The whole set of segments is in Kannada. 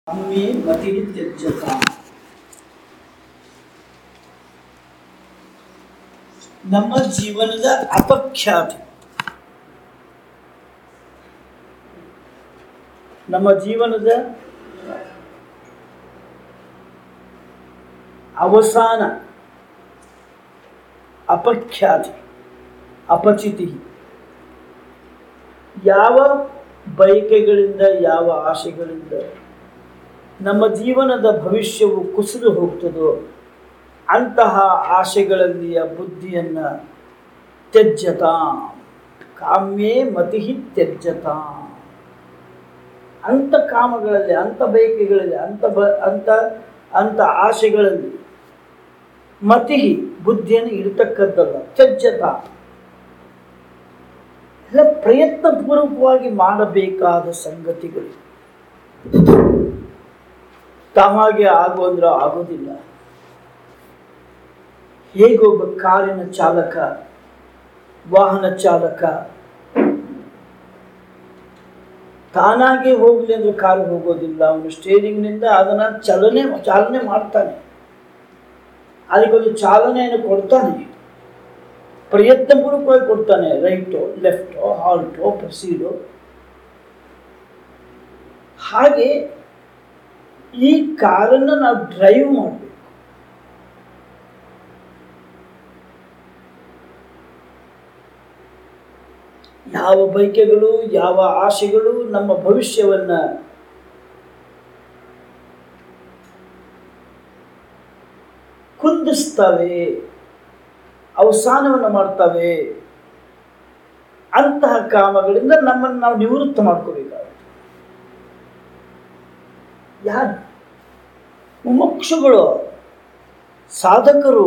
ಅಮ್ಮೆ ಮತಿ ತ್ಯಜ್ಯತ ನಮ್ಮ ಜೀವನದ ಅಪಖ್ಯಾತಿ ನಮ್ಮ ಜೀವನದ ಅವಸಾನ ಅಪಖ್ಯಾತಿ ಅಪಚಿತಿ ಯಾವ ಬಯಕೆಗಳಿಂದ ಯಾವ ಆಶೆಗಳಿಂದ ನಮ್ಮ ಜೀವನದ ಭವಿಷ್ಯವು ಕುಸಿದು ಹೋಗ್ತದೋ ಅಂತಹ ಆಶೆಗಳಲ್ಲಿಯ ಬುದ್ಧಿಯನ್ನು ತ್ಯಜ್ಯತ ಕಾಮ್ಯೇ ಮತಿ ತ್ಯಜ್ಯತ ಅಂಥ ಕಾಮಗಳಲ್ಲಿ ಅಂಥ ಬಯಕೆಗಳಲ್ಲಿ ಅಂಥ ಬ ಅಂಥ ಅಂಥ ಆಶೆಗಳಲ್ಲಿ ಮತಿ ಬುದ್ಧಿಯನ್ನು ಇರತಕ್ಕದ್ದಲ್ಲ ತ್ಯಜ್ಯತ ಎಲ್ಲ ಪ್ರಯತ್ನಪೂರ್ವಕವಾಗಿ ಮಾಡಬೇಕಾದ ಸಂಗತಿಗಳು ತಾವಾಗೆ ಆಗು ಅಂದ್ರೆ ಆಗೋದಿಲ್ಲ ಹೇಗೊಬ್ಬ ಕಾರಿನ ಚಾಲಕ ವಾಹನ ಚಾಲಕ ತಾನಾಗೆ ಹೋಗಲಿ ಅಂದ್ರೆ ಕಾರು ಹೋಗೋದಿಲ್ಲ ಅವನು ಸ್ಟೇರಿಂಗ್ನಿಂದ ಅದನ್ನು ಚಲನೆ ಚಾಲನೆ ಮಾಡ್ತಾನೆ ಅದಕ್ಕೊಂದು ಚಾಲನೆಯನ್ನು ಕೊಡ್ತಾನೆ ಪ್ರಯತ್ನಪೂರ್ವಕವಾಗಿ ಕೊಡ್ತಾನೆ ರೈಟೋ ಲೆಫ್ಟೋ ಹಾಲ್ಟೋ ಪ್ರೊಸೀಡೋ ಹಾಗೆ ಈ ಕಾರನ್ನು ನಾವು ಡ್ರೈವ್ ಮಾಡಬೇಕು ಯಾವ ಬೈಕೆಗಳು ಯಾವ ಆಶೆಗಳು ನಮ್ಮ ಭವಿಷ್ಯವನ್ನು ಕುಂದಿಸ್ತವೆ ಅವಸಾನವನ್ನು ಮಾಡ್ತವೆ ಅಂತಹ ಕಾಮಗಳಿಂದ ನಮ್ಮನ್ನು ನಾವು ನಿವೃತ್ತ ಮಾಡ್ಕೋಬೇಕಾಗುತ್ತೆ ಯಾರು ಮುಮುಕ್ಷುಗಳು ಸಾಧಕರು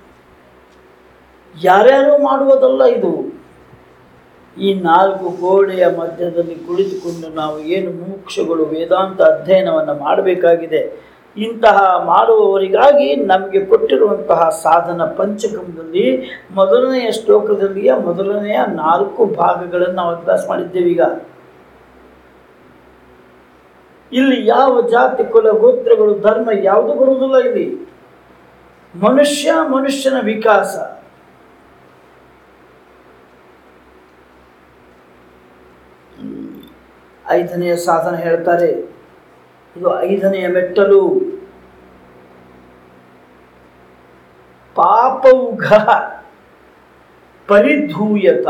ಯಾರ್ಯಾರು ಮಾಡುವುದಲ್ಲ ಇದು ಈ ನಾಲ್ಕು ಗೋಡೆಯ ಮಧ್ಯದಲ್ಲಿ ಕುಳಿತುಕೊಂಡು ನಾವು ಏನು ಮುಮುಕ್ಷುಗಳು ವೇದಾಂತ ಅಧ್ಯಯನವನ್ನು ಮಾಡಬೇಕಾಗಿದೆ ಇಂತಹ ಮಾಡುವವರಿಗಾಗಿ ನಮಗೆ ಕೊಟ್ಟಿರುವಂತಹ ಸಾಧನ ಪಂಚಕಮದಲ್ಲಿ ಮೊದಲನೆಯ ಶ್ಲೋಕದಲ್ಲಿಯ ಮೊದಲನೆಯ ನಾಲ್ಕು ಭಾಗಗಳನ್ನು ನಾವು ಅಭ್ಯಾಸ ಮಾಡಿದ್ದೇವೆ ಈಗ ಇಲ್ಲಿ ಯಾವ ಜಾತಿ ಕುಲ ಗೋತ್ರಗಳು ಧರ್ಮ ಯಾವುದು ಬರುವುದಿಲ್ಲ ಇಲ್ಲಿ ಮನುಷ್ಯ ಮನುಷ್ಯನ ವಿಕಾಸ ಐದನೆಯ ಸಾಧನ ಹೇಳ್ತಾರೆ ಇದು ಐದನೆಯ ಮೆಟ್ಟಲು ಪಾಪೌಘ ಪರಿಧೂಯತ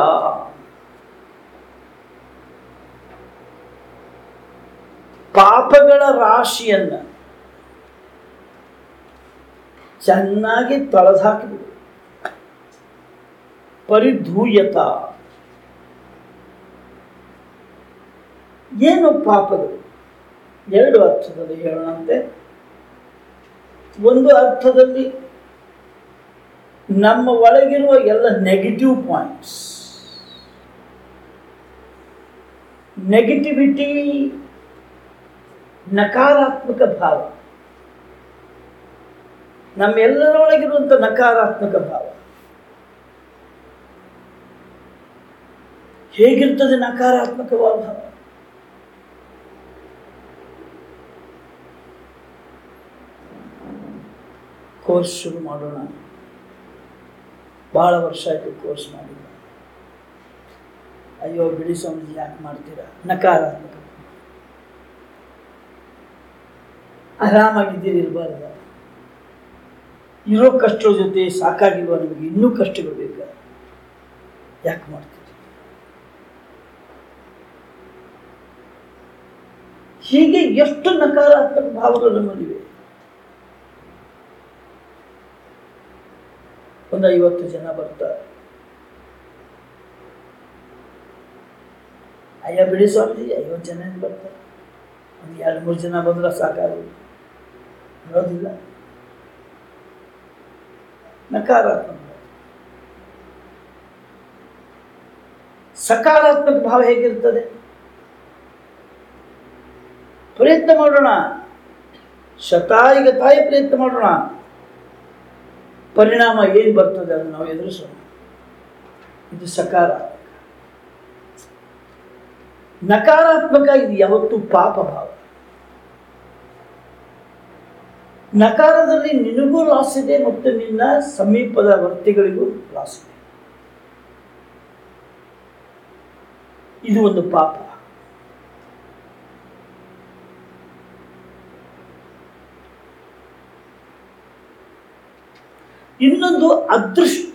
ಪಾಪಗಳ ರಾಶಿಯನ್ನ ಚೆನ್ನಾಗಿ ತೊಳೆದು ಹಾಕಿಬಿಡು ಪರಿಧೂಯತ ಏನು ಪಾಪಗಳು ಎರಡು ಅರ್ಥದಲ್ಲಿ ಹೇಳೋಣಂತೆ ಒಂದು ಅರ್ಥದಲ್ಲಿ ನಮ್ಮ ಒಳಗಿರುವ ಎಲ್ಲ ನೆಗೆಟಿವ್ ಪಾಯಿಂಟ್ಸ್ ನೆಗೆಟಿವಿಟಿ ನಕಾರಾತ್ಮಕ ಭಾವ ನಮ್ಮೆಲ್ಲರೊಳಗಿರುವಂಥ ನಕಾರಾತ್ಮಕ ಭಾವ ಹೇಗಿರ್ತದೆ ನಕಾರಾತ್ಮಕ ಭಾವ ಕೋರ್ಸ್ ಶುರು ಮಾಡೋಣ ಭಾಳ ವರ್ಷ ಆಯಿತು ಕೋರ್ಸ್ ಮಾಡಿಲ್ಲ ಅಯ್ಯೋ ಬಿಡಿ ಸ್ವಾಮೀಜಿ ಯಾಕೆ ಮಾಡ್ತೀರಾ ನಕಾರಾತ್ಮಕ ಆರಾಮಾಗಿದ್ದೀರಿ ಇರಬಾರ್ದ ಇರೋ ಕಷ್ಟದ ಜೊತೆ ಸಾಕಾಗಿಲ್ವ ನಿಮಗೆ ಇನ್ನೂ ಕಷ್ಟಗಳು ಬೇಕಾ ಯಾಕೆ ಮಾಡ್ತೀರಿ ಹೀಗೆ ಎಷ್ಟು ನಕಾರಾತ್ಮಕ ಭಾವಗಳು ನಮ್ಮಲ್ಲಿವೆ ಒಂದು ಐವತ್ತು ಜನ ಬರ್ತಾರೆ ಅಯ್ಯ ಬಿಡಿ ಸ್ವಾಮೀಜಿ ಐವತ್ತು ಜನ ಏನ್ ಬರ್ತಾರೆ ಒಂದು ಎರಡು ಮೂರು ಜನ ಬಂದ್ರೆ ಸಾಕಾಗೋದು ಬರೋದಿಲ್ಲ ನಕಾರಾತ್ಮಕ ಭಾವ. ಸಕಾರಾತ್ಮಕ ಭಾವ ಹೇಗಿರ್ತದೆ ಪ್ರಯತ್ನ ಮಾಡೋಣ ಶತಾಯಿಗ ತಾಯಿ ಪ್ರಯತ್ನ ಮಾಡೋಣ ಪರಿಣಾಮ ಏನು ಬರ್ತದೆ ಅದನ್ನು ನಾವು ಎದುರಿಸೋಣ ಇದು ಸಕಾರಾತ್ಮಕ ನಕಾರಾತ್ಮಕ ಇದು ಯಾವತ್ತೂ ಪಾಪ ಭಾವ ನಕಾರದಲ್ಲಿ ನಿನಗೂ ಲಾಸ್ ಇದೆ ಮತ್ತು ನಿನ್ನ ಸಮೀಪದ ವರ್ತಿಗಳಿಗೂ ಲಾಸ್ ಇದೆ ಇದು ಒಂದು ಪಾಪ ಇನ್ನೊಂದು ಅದೃಷ್ಟ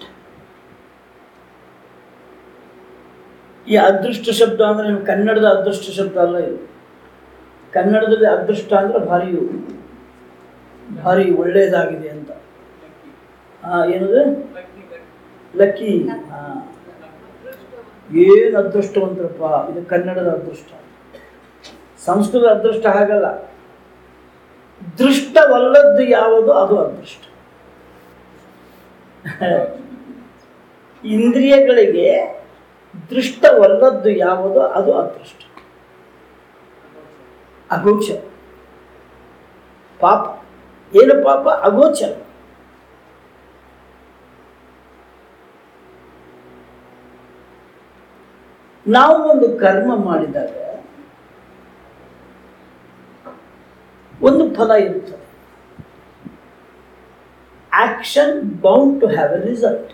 ಈ ಅದೃಷ್ಟ ಶಬ್ದ ಅಂದ್ರೆ ನೀವು ಕನ್ನಡದ ಅದೃಷ್ಟ ಶಬ್ದ ಅಲ್ಲ ಇದು ಕನ್ನಡದಲ್ಲಿ ಅದೃಷ್ಟ ಅಂದ್ರೆ ಭಾರಿ ಭಾರಿ ಒಳ್ಳೆಯದಾಗಿದೆ ಅಂತ ಆ, ಏನದು ಲಕ್ಕಿ ಏನು ಅದೃಷ್ಟವಂತರಪ್ಪ ಇದು ಕನ್ನಡದ ಅದೃಷ್ಟ ಸಂಸ್ಕೃತ ಅದೃಷ್ಟ ಹಾಗಲ್ಲ ದೃಷ್ಟವಲ್ಲದ್ದು ಯಾವುದು ಅದು ಅದೃಷ್ಟ ಇಂದ್ರಿಯಗಳಿಗೆ ದೃಷ್ಟವಲ್ಲದ್ದು ಯಾವುದು ಅದು ಅದೃಷ್ಟ ಅಗೋಚರ ಪಾಪ ಏನು ಪಾಪ ಅಗೋಚರ ನಾವು ಒಂದು ಕರ್ಮ ಮಾಡಿದಾಗ ಒಂದು ಫಲ ಇರ್ತದೆ action bound to have a result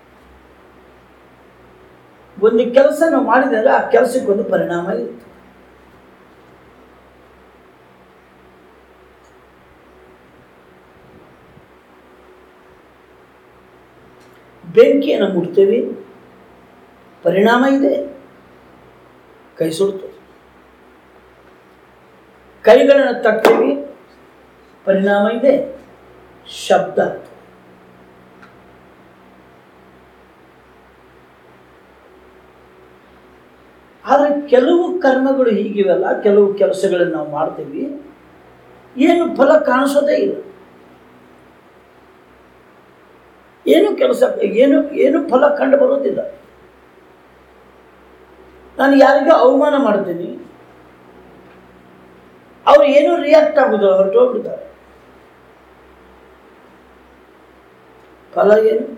ಒಂದು ಕೆಲಸ ನಾವು ಮಾಡಿದಾಗ ಆ ಕೆಲಸಕ್ಕೊಂದು ಪರಿಣಾಮ ಇರ್ತದೆ ಬೆಂಕಿಯನ್ನು ಮುಟ್ತೇವೆ ಪರಿಣಾಮ ಇದೆ ಕೈ ಸುಡ್ತದೆ ಕೈಗಳನ್ನು ತಟ್ತೀವಿ ಪರಿಣಾಮ ಇದೆ ಶಬ್ದ ಆಗ್ತದೆ. ಆದರೆ ಕೆಲವು ಕರ್ಮಗಳು ಹೀಗಿವೆಲ್ಲ ಕೆಲವು ಕೆಲಸಗಳನ್ನು ನಾವು ಮಾಡ್ತೀವಿ ಏನು ಫಲ ಕಾಣಿಸೋದೇ ಇಲ್ಲ ಏನು ಕೆಲಸ ಏನು ಏನು ಫಲ ಕಂಡು ಬರೋದಿಲ್ಲ ನಾನು ಯಾರಿಗೂ ಅವಮಾನ ಮಾಡ್ತೀನಿ ಅವ್ರು ಏನೂ ರಿಯಾಕ್ಟ್ ಆಗೋದಿಲ್ಲ ಹೊರಟೋಗ್ಬಿಡ್ತಾರೆ ಫಲ ಏನು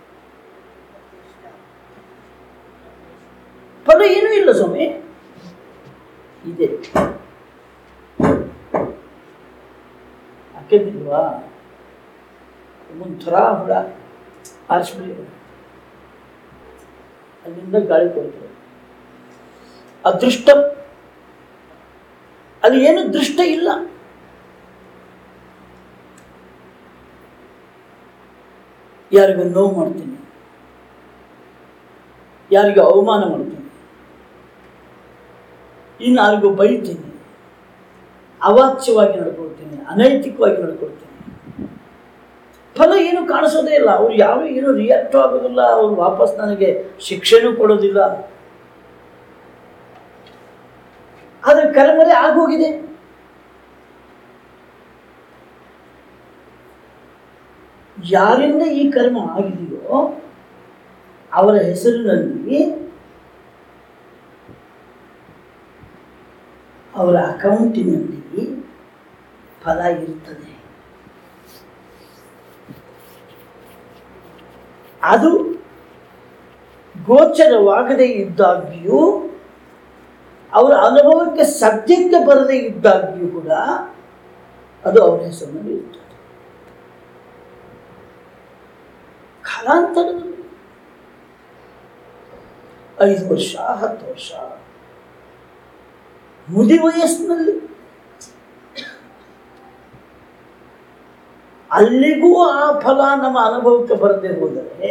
ಫಲ ಏನೂ ಇಲ್ಲ ಸ್ವಾಮಿ ಇದೆ ಹಾಕಿದ್ದಿಲ್ವಾ ಒಂಥರ ಹುಳ ಆರಿಸ್ಬಿಡಿ ಅಲ್ಲಿಂದ ಗಾಳಿ ಕೊಡ್ತದೆ ಅದೃಷ್ಟ ಅಲ್ಲಿ ಏನು ದೃಷ್ಟ ಇಲ್ಲ ಯಾರಿಗೂ ನೋವು ಮಾಡ್ತೀನಿ ಯಾರಿಗೂ ಅವಮಾನ ಮಾಡ್ತೀನಿ ಇನ್ನಾರಿಗೂ ಬೈತೀನಿ ಅವಾಚ್ಯವಾಗಿ ನಡ್ಕೊಳ್ತೀನಿ ಅನೈತಿಕವಾಗಿ ನಡ್ಕೊಳ್ತೀನಿ ಫಲ ಏನು ಕಾಣಿಸೋದೇ ಇಲ್ಲ ಅವ್ರು ಯಾರು ಏನು ರಿಯಾಕ್ಟ್ ಆಗೋದಿಲ್ಲ ಅವ್ರು ವಾಪಸ್ ನನಗೆ ಶಿಕ್ಷೆನೂ ಕೊಡೋದಿಲ್ಲ ಆದರೆ ಕರ್ಮರೇ ಆಗೋಗಿದೆ ಯಾರಿಂದ ಈ ಕರ್ಮ ಆಗಿದೆಯೋ ಅವರ ಹೆಸರಿನಲ್ಲಿ ಅವರ ಅಕೌಂಟಿನಲ್ಲಿ ಫಲ ಇರ್ತದೆ ಅದು ಗೋಚರವಾಗದೇ ಇದ್ದಾಗ್ಯೂ ಅವರ ಅನುಭವಕ್ಕೆ ಸದ್ಯಕ್ಕೆ ಬರದೇ ಇದ್ದಾಗ್ಯೂ ಕೂಡ ಅದು ಅವರ ಹೆಸರಿನಲ್ಲಿ ಇರ್ತದೆ ಕಾಲಾಂತರದಲ್ಲಿ ಐದು ವರ್ಷ ಹತ್ತು ವರ್ಷ ಮುದಿ ವಯಸ್ಸಿನಲ್ಲಿ ಅಲ್ಲಿಗೂ ಆ ಫಲ ನಮ್ಮ ಅನುಭವಕ್ಕೆ ಬರದೆ ಹೋದರೆ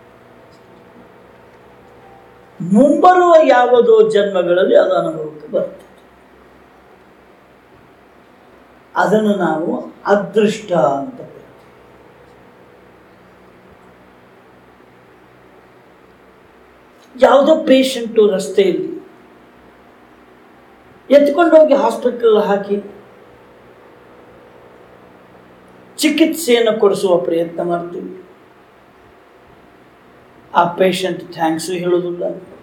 ಮುಂಬರುವ ಯಾವುದೋ ಜನ್ಮಗಳಲ್ಲಿ ಅದು ಅನುಭವಕ್ಕೆ ಬರ್ತದೆ ಅದನ್ನು ನಾವು ಅದೃಷ್ಟ ಅಂತ ಕರಿತೀವಿ ಯಾವುದೋ ಪೇಷಂಟು ರಸ್ತೆಯಲ್ಲಿ ಎತ್ಕೊಂಡೋಗಿ ಹಾಸ್ಪಿಟಲ್ ಹಾಕಿ ಚಿಕಿತ್ಸೆಯನ್ನು ಕೊಡಿಸುವ ಪ್ರಯತ್ನ ಮಾಡ್ತೀವಿ ಆ ಪೇಷಂಟ್ ಥ್ಯಾಂಕ್ಸು ಹೇಳೋದಿಲ್ಲ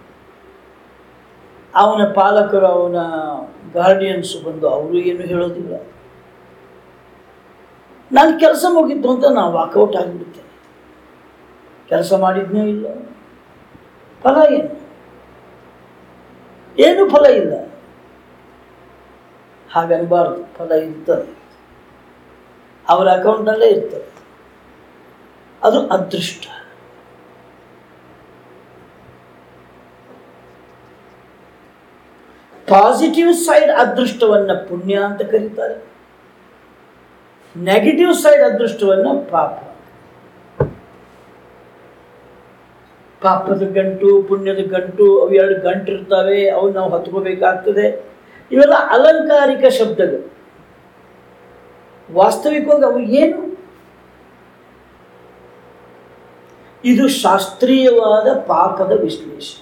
ಅವನ ಪಾಲಕರು ಅವನ ಗಾರ್ಡಿಯನ್ಸು ಬಂದು ಅವರು ಏನು ಹೇಳೋದಿಲ್ಲ ನಾನು ಕೆಲಸ ಮುಗಿದ್ದು ಅಂತ ನಾವು ವಾಕೌಟ್ ಆಗಿಬಿಡ್ತೇನೆ ಕೆಲಸ ಮಾಡಿದ್ನೂ ಇಲ್ಲ ಫಲ ಏನು ಏನು ಫಲ ಇಲ್ಲ ಹಾಗನ್ಬಾರ್ದು ಫಲ ಇರ್ತದೆ ಅವರ ಅಕೌಂಟ್ನಲ್ಲೇ ಇರ್ತದೆ ಅದು ಅದೃಷ್ಟ ಪಾಸಿಟಿವ್ ಸೈಡ್ ಅದೃಷ್ಟವನ್ನು ಪುಣ್ಯ ಅಂತ ಕರೀತಾರೆ ನೆಗೆಟಿವ್ ಸೈಡ್ ಅದೃಷ್ಟವನ್ನು ಪಾಪ ಪಾಪದ ಗಂಟು ಪುಣ್ಯದ ಗಂಟು ಅವು ಎರಡು ಗಂಟು ಇರ್ತವೆ ಅವು ನಾವು ಹತ್ಕೋಬೇಕಾಗ್ತದೆ ಇವೆಲ್ಲ ಅಲಂಕಾರಿಕ ಶಬ್ದಗಳು ವಾಸ್ತವಿಕವಾಗಿ ಅವು ಏನು ಇದು ಶಾಸ್ತ್ರೀಯವಾದ ಪಾಪದ ವಿಶ್ಲೇಷಣೆ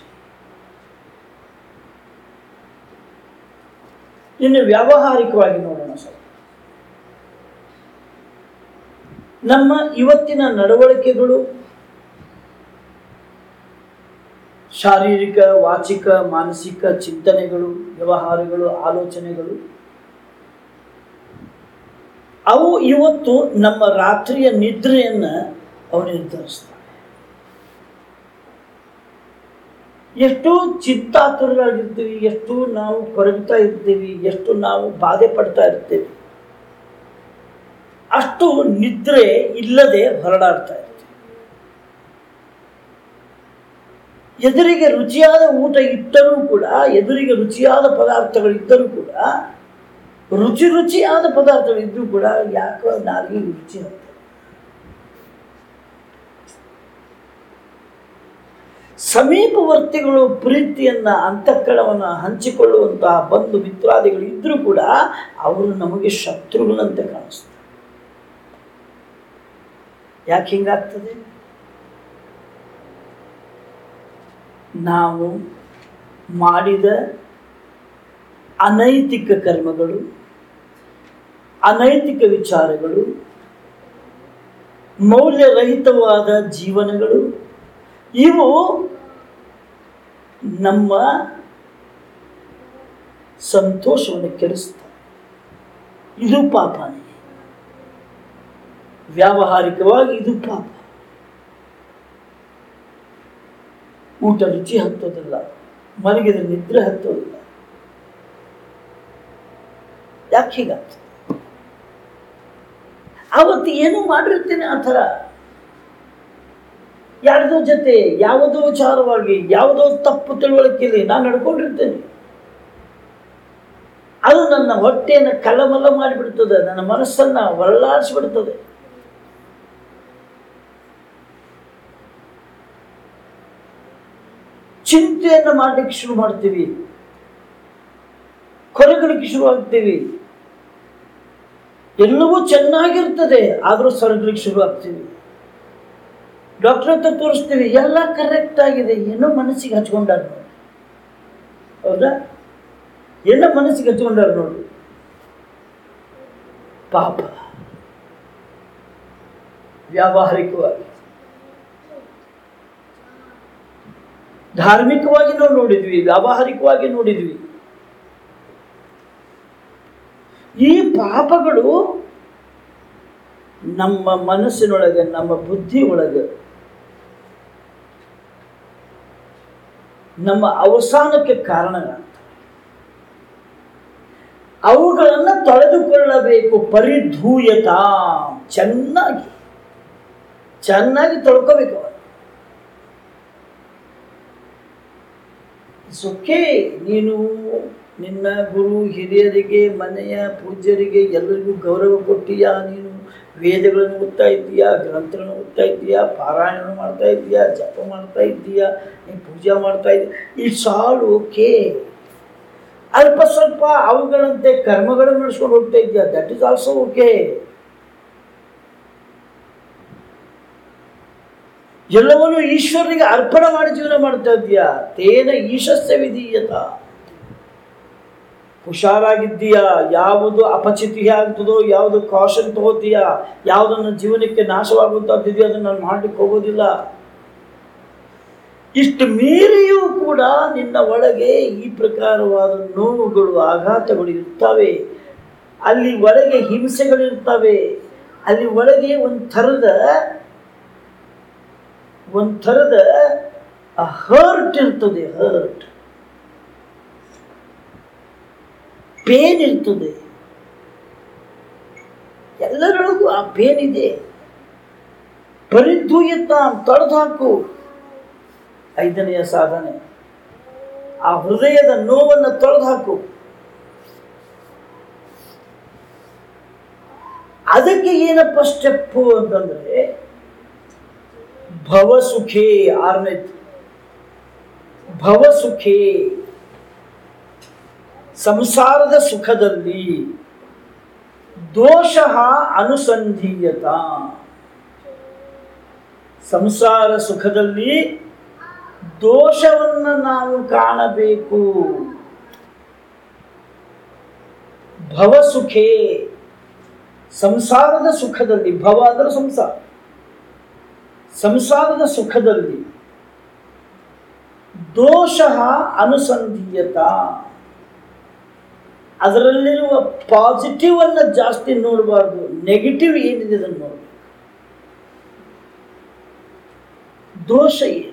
ಇನ್ನು ವ್ಯಾವಹಾರಿಕವಾಗಿ ನೋಡೋಣ ಸರ್ ನಮ್ಮ ಇವತ್ತಿನ ನಡವಳಿಕೆಗಳು ಶಾರೀರಿಕ ವಾಚಿಕ ಮಾನಸಿಕ ಚಿಂತನೆಗಳು ವ್ಯವಹಾರಗಳು ಆಲೋಚನೆಗಳು ಅವು ಇವತ್ತು ನಮ್ಮ ರಾತ್ರಿಯ ನಿದ್ರೆಯನ್ನು ಅವು ನಿರ್ಧರಿಸ್ತವೆ ಎಷ್ಟು ಚಿಂತಾತುರರಾಗಿರ್ತೀವಿ ಎಷ್ಟು ನಾವು ಕೊರಗ್ತಾ ಇರ್ತೀವಿ ಎಷ್ಟು ನಾವು ಬಾಧೆ ಪಡ್ತಾ ಇರ್ತೀವಿ ಅಷ್ಟು ನಿದ್ರೆ ಇಲ್ಲದೆ ಹೊರಡಾಡ್ತಾ ಇರ್ತೀವಿ ಎದುರಿಗೆ ರುಚಿಯಾದ ಊಟ ಇದ್ದರೂ ಕೂಡ ಎದುರಿಗೆ ರುಚಿಯಾದ ಪದಾರ್ಥಗಳಿದ್ದರೂ ಕೂಡ ರುಚಿ ರುಚಿಯಾದ ಪದಾರ್ಥಗಳಿದ್ದರೂ ಕೂಡ ಯಾಕೋ ನಾಲ್ಗೆ ರುಚಿ ಆಗ್ತದೆ ಸಮೀಪವರ್ತಿಗಳು ಪ್ರೀತಿಯನ್ನ ಅಂತಃಕರಣವನ್ನು ಹಂಚಿಕೊಳ್ಳುವಂತಹ ಬಂಧು ಮಿತ್ರಾದಿಗಳು ಇದ್ದರೂ ಕೂಡ ಅವರು ನಮಗೆ ಶತ್ರುಗಳಂತೆ ಕಾಣಿಸ್ತಾರೆ ಯಾಕೆ ಹಿಂಗಾಗ್ತದೆ ನಾವು ಮಾಡಿದ ಅನೈತಿಕ ಕರ್ಮಗಳು ಅನೈತಿಕ ವಿಚಾರಗಳು ಮೌಲ್ಯರಹಿತವಾದ ಜೀವನಗಳು ಇವು ನಮ್ಮ ಸಂತೋಷವನ್ನು ಕೆಡಿಸ್ತವೆ ಇದು ಪಾಪನೇ ವ್ಯಾವಹಾರಿಕವಾಗಿ ಇದು ಪಾಪ ಊಟ ರುಚಿ ಹತ್ತೋದಿಲ್ಲ ಮಲಗಿದ ನಿದ್ರೆ ಹತ್ತೋದಿಲ್ಲ ಯಾಕೆ ಹೀಗಾಗ್ತದೆ ಆವತ್ತು ಏನೋ ಮಾಡಿರ್ತೀನಿ ಆ ಥರ ಯಾರ್ದೋ ಜೊತೆ ಯಾವುದೋ ವಿಚಾರವಾಗಿ ಯಾವುದೋ ತಪ್ಪು ತಿಳುವಳಿಕೆಯಲ್ಲಿ ನಾನು ನಡ್ಕೊಂಡಿರ್ತೇನೆ ಅದು ನನ್ನ ಹೊಟ್ಟೆಯನ್ನು ಕಲಮಲ ಮಾಡಿಬಿಡ್ತದೆ ನನ್ನ ಮನಸ್ಸನ್ನು ಒಳ್ಳಾಡಿಸ್ಬಿಡ್ತದೆ ಚಿಂತೆಯನ್ನು ಮಾಡಲಿಕ್ಕೆ ಶುರು ಮಾಡ್ತೀವಿ ಕೊರಗಲಿಕ್ಕೆ ಶುರು ಆಗ್ತೀವಿ ಎಲ್ಲವೂ ಚೆನ್ನಾಗಿರ್ತದೆ ಆದರೂ ಸೊರಗಲಿಕ್ಕೆ ಶುರು ಆಗ್ತೀವಿ ಡಾಕ್ಟರ್ ಹತ್ರ ತೋರಿಸ್ತೀವಿ ಎಲ್ಲ ಕರೆಕ್ಟ್ ಆಗಿದೆ ಏನೋ ಮನಸ್ಸಿಗೆ ಹಚ್ಕೊಂಡಾರ ನೋಡಿ ಹೌದಾ ಏನೋ ಮನಸ್ಸಿಗೆ ಹಚ್ಕೊಂಡಾರ ನೋಡಿ ಪಾಪ ವ್ಯಾವಹಾರಿಕವಾಗಿ ಧಾರ್ಮಿಕವಾಗಿ ನಾವು ನೋಡಿದ್ವಿ ವ್ಯಾವಹಾರಿಕವಾಗಿ ನೋಡಿದ್ವಿ ಈ ಪಾಪಗಳು ನಮ್ಮ ಮನಸ್ಸಿನೊಳಗೆ ನಮ್ಮ ಬುದ್ಧಿ ಒಳಗೆ ನಮ್ಮ ಅವಸಾನಕ್ಕೆ ಕಾರಣಗಳಾಗ್ತವೆ ಅವುಗಳನ್ನು ತೊಳೆದುಕೊಳ್ಳಬೇಕು ಪರಿಧೂಯತ ಚೆನ್ನಾಗಿ ಚೆನ್ನಾಗಿ ತೊಳ್ಕೋಬೇಕು ಅವನು ಓಕೆ ನೀನು ನಿನ್ನ ಗುರು ಹಿರಿಯರಿಗೆ ಮನೆಯ ಪೂಜ್ಯರಿಗೆ ಎಲ್ಲರಿಗೂ ಗೌರವ ಕೊಟ್ಟಿಯಾ ನೀನು ವೇದಗಳನ್ನು ಓದ್ತಾ ಇದ್ದೀಯಾ ಗ್ರಂಥಗಳನ್ನು ಓದ್ತಾ ಇದ್ದೀಯಾ ಪಾರಾಯಣ ಮಾಡ್ತಾ ಇದ್ದೀಯಾ ಜಪ ಮಾಡ್ತಾ ಇದ್ದೀಯಾ ನೀನು ಪೂಜೆ ಮಾಡ್ತಾ ಇದ್ದೀಯ ಇಟ್ಸ್ ಆಲ್ ಓಕೆ ಅಲ್ಪ ಸ್ವಲ್ಪ ಅವುಗಳಂತೆ ಕರ್ಮಗಳನ್ನು ನಡೆಸ್ಕೊಂಡು ಹೋಗ್ತಾ ಇದೆಯಾ ದಟ್ ಇಸ್ ಆಲ್ಸೋ ಓಕೆ ಎಲ್ಲವನ್ನು ಈಶ್ವರನಿಗೆ ಅರ್ಪಣೆ ಮಾಡಿ ಜೀವನ ಮಾಡ್ತಾ ಇದೆಯಾ ತೇನ ಈಶಸ್ಯ ವಿಧೀಯತ ಹುಷಾರಾಗಿದ್ದೀಯಾ ಯಾವುದು ಅಪಚಿತಿ ಆಗ್ತದೋ ಯಾವುದು ಕಾಷನ್ ತಗೋತೀಯಾ ಯಾವುದನ್ನು ಜೀವನಕ್ಕೆ ನಾಶವಾಗುವಂಥದ್ದಿದೆಯೋ ಅದನ್ನು ನಾನು ಮಾಡಲಿಕ್ಕೆ ಹೋಗೋದಿಲ್ಲ ಇಷ್ಟು ಮೀರಿಯೂ ಕೂಡ ನಿನ್ನ ಒಳಗೆ ಈ ಪ್ರಕಾರವಾದ ನೋವುಗಳು ಆಘಾತಗಳು ಇರ್ತವೆ ಅಲ್ಲಿ ಒಳಗೆ ಹಿಂಸೆಗಳಿರ್ತವೆ ಅಲ್ಲಿ ಒಳಗೆ ಒಂದು ಥರದ ಒಂದು ಥರದ ಹರ್ಟ್ ಇರ್ತದೆ ಹರ್ಟ್ ಪೇನ್ ಇರ್ತದೆ ಎಲ್ಲರೊಳಗೂ ಆ ಪೇನ್ ಇದೆ ಪರಿಧೂಯತ ತೊಡೆದು ಹಾಕು ಐದನೆಯ ಸಾಧನೆ ಆ ಹೃದಯದ ನೋವನ್ನು ತೊಳೆದು ಹಾಕು ಅದಕ್ಕೆ ಏನಪ್ಪ ಸ್ಟೆಪ್ಪು ಅಂತಂದ್ರೆ ಭವಸುಖೇ ಆರನೇದು ಭವಸುಖೇ ಸಂಸಾರದ ಸುಖದಲ್ಲಿ ದೋಷ ಅನುಸಂಧೀಯತ ಸಂಸಾರ ಸುಖದಲ್ಲಿ ದೋಷವನ್ನು ನಾವು ಕಾಣಬೇಕು ಭವಸುಖೇ ಸಂಸಾರದ ಸುಖದಲ್ಲಿ ಭವ ಅಂದರೆ ಸಂಸಾರ ಸಂಸಾರದ ಸುಖದಲ್ಲಿ ದೋಷ ಅನುಸಂಧೀಯತ ಅದರಲ್ಲಿರುವ ಪಾಸಿಟಿವ್ ಅನ್ನ ಜಾಸ್ತಿ ನೋಡಬಾರ್ದು ನೆಗೆಟಿವ್ ಏನಿದೆ ಅದನ್ನು ನೋಡಬೇಕು ದೋಷ ಏನು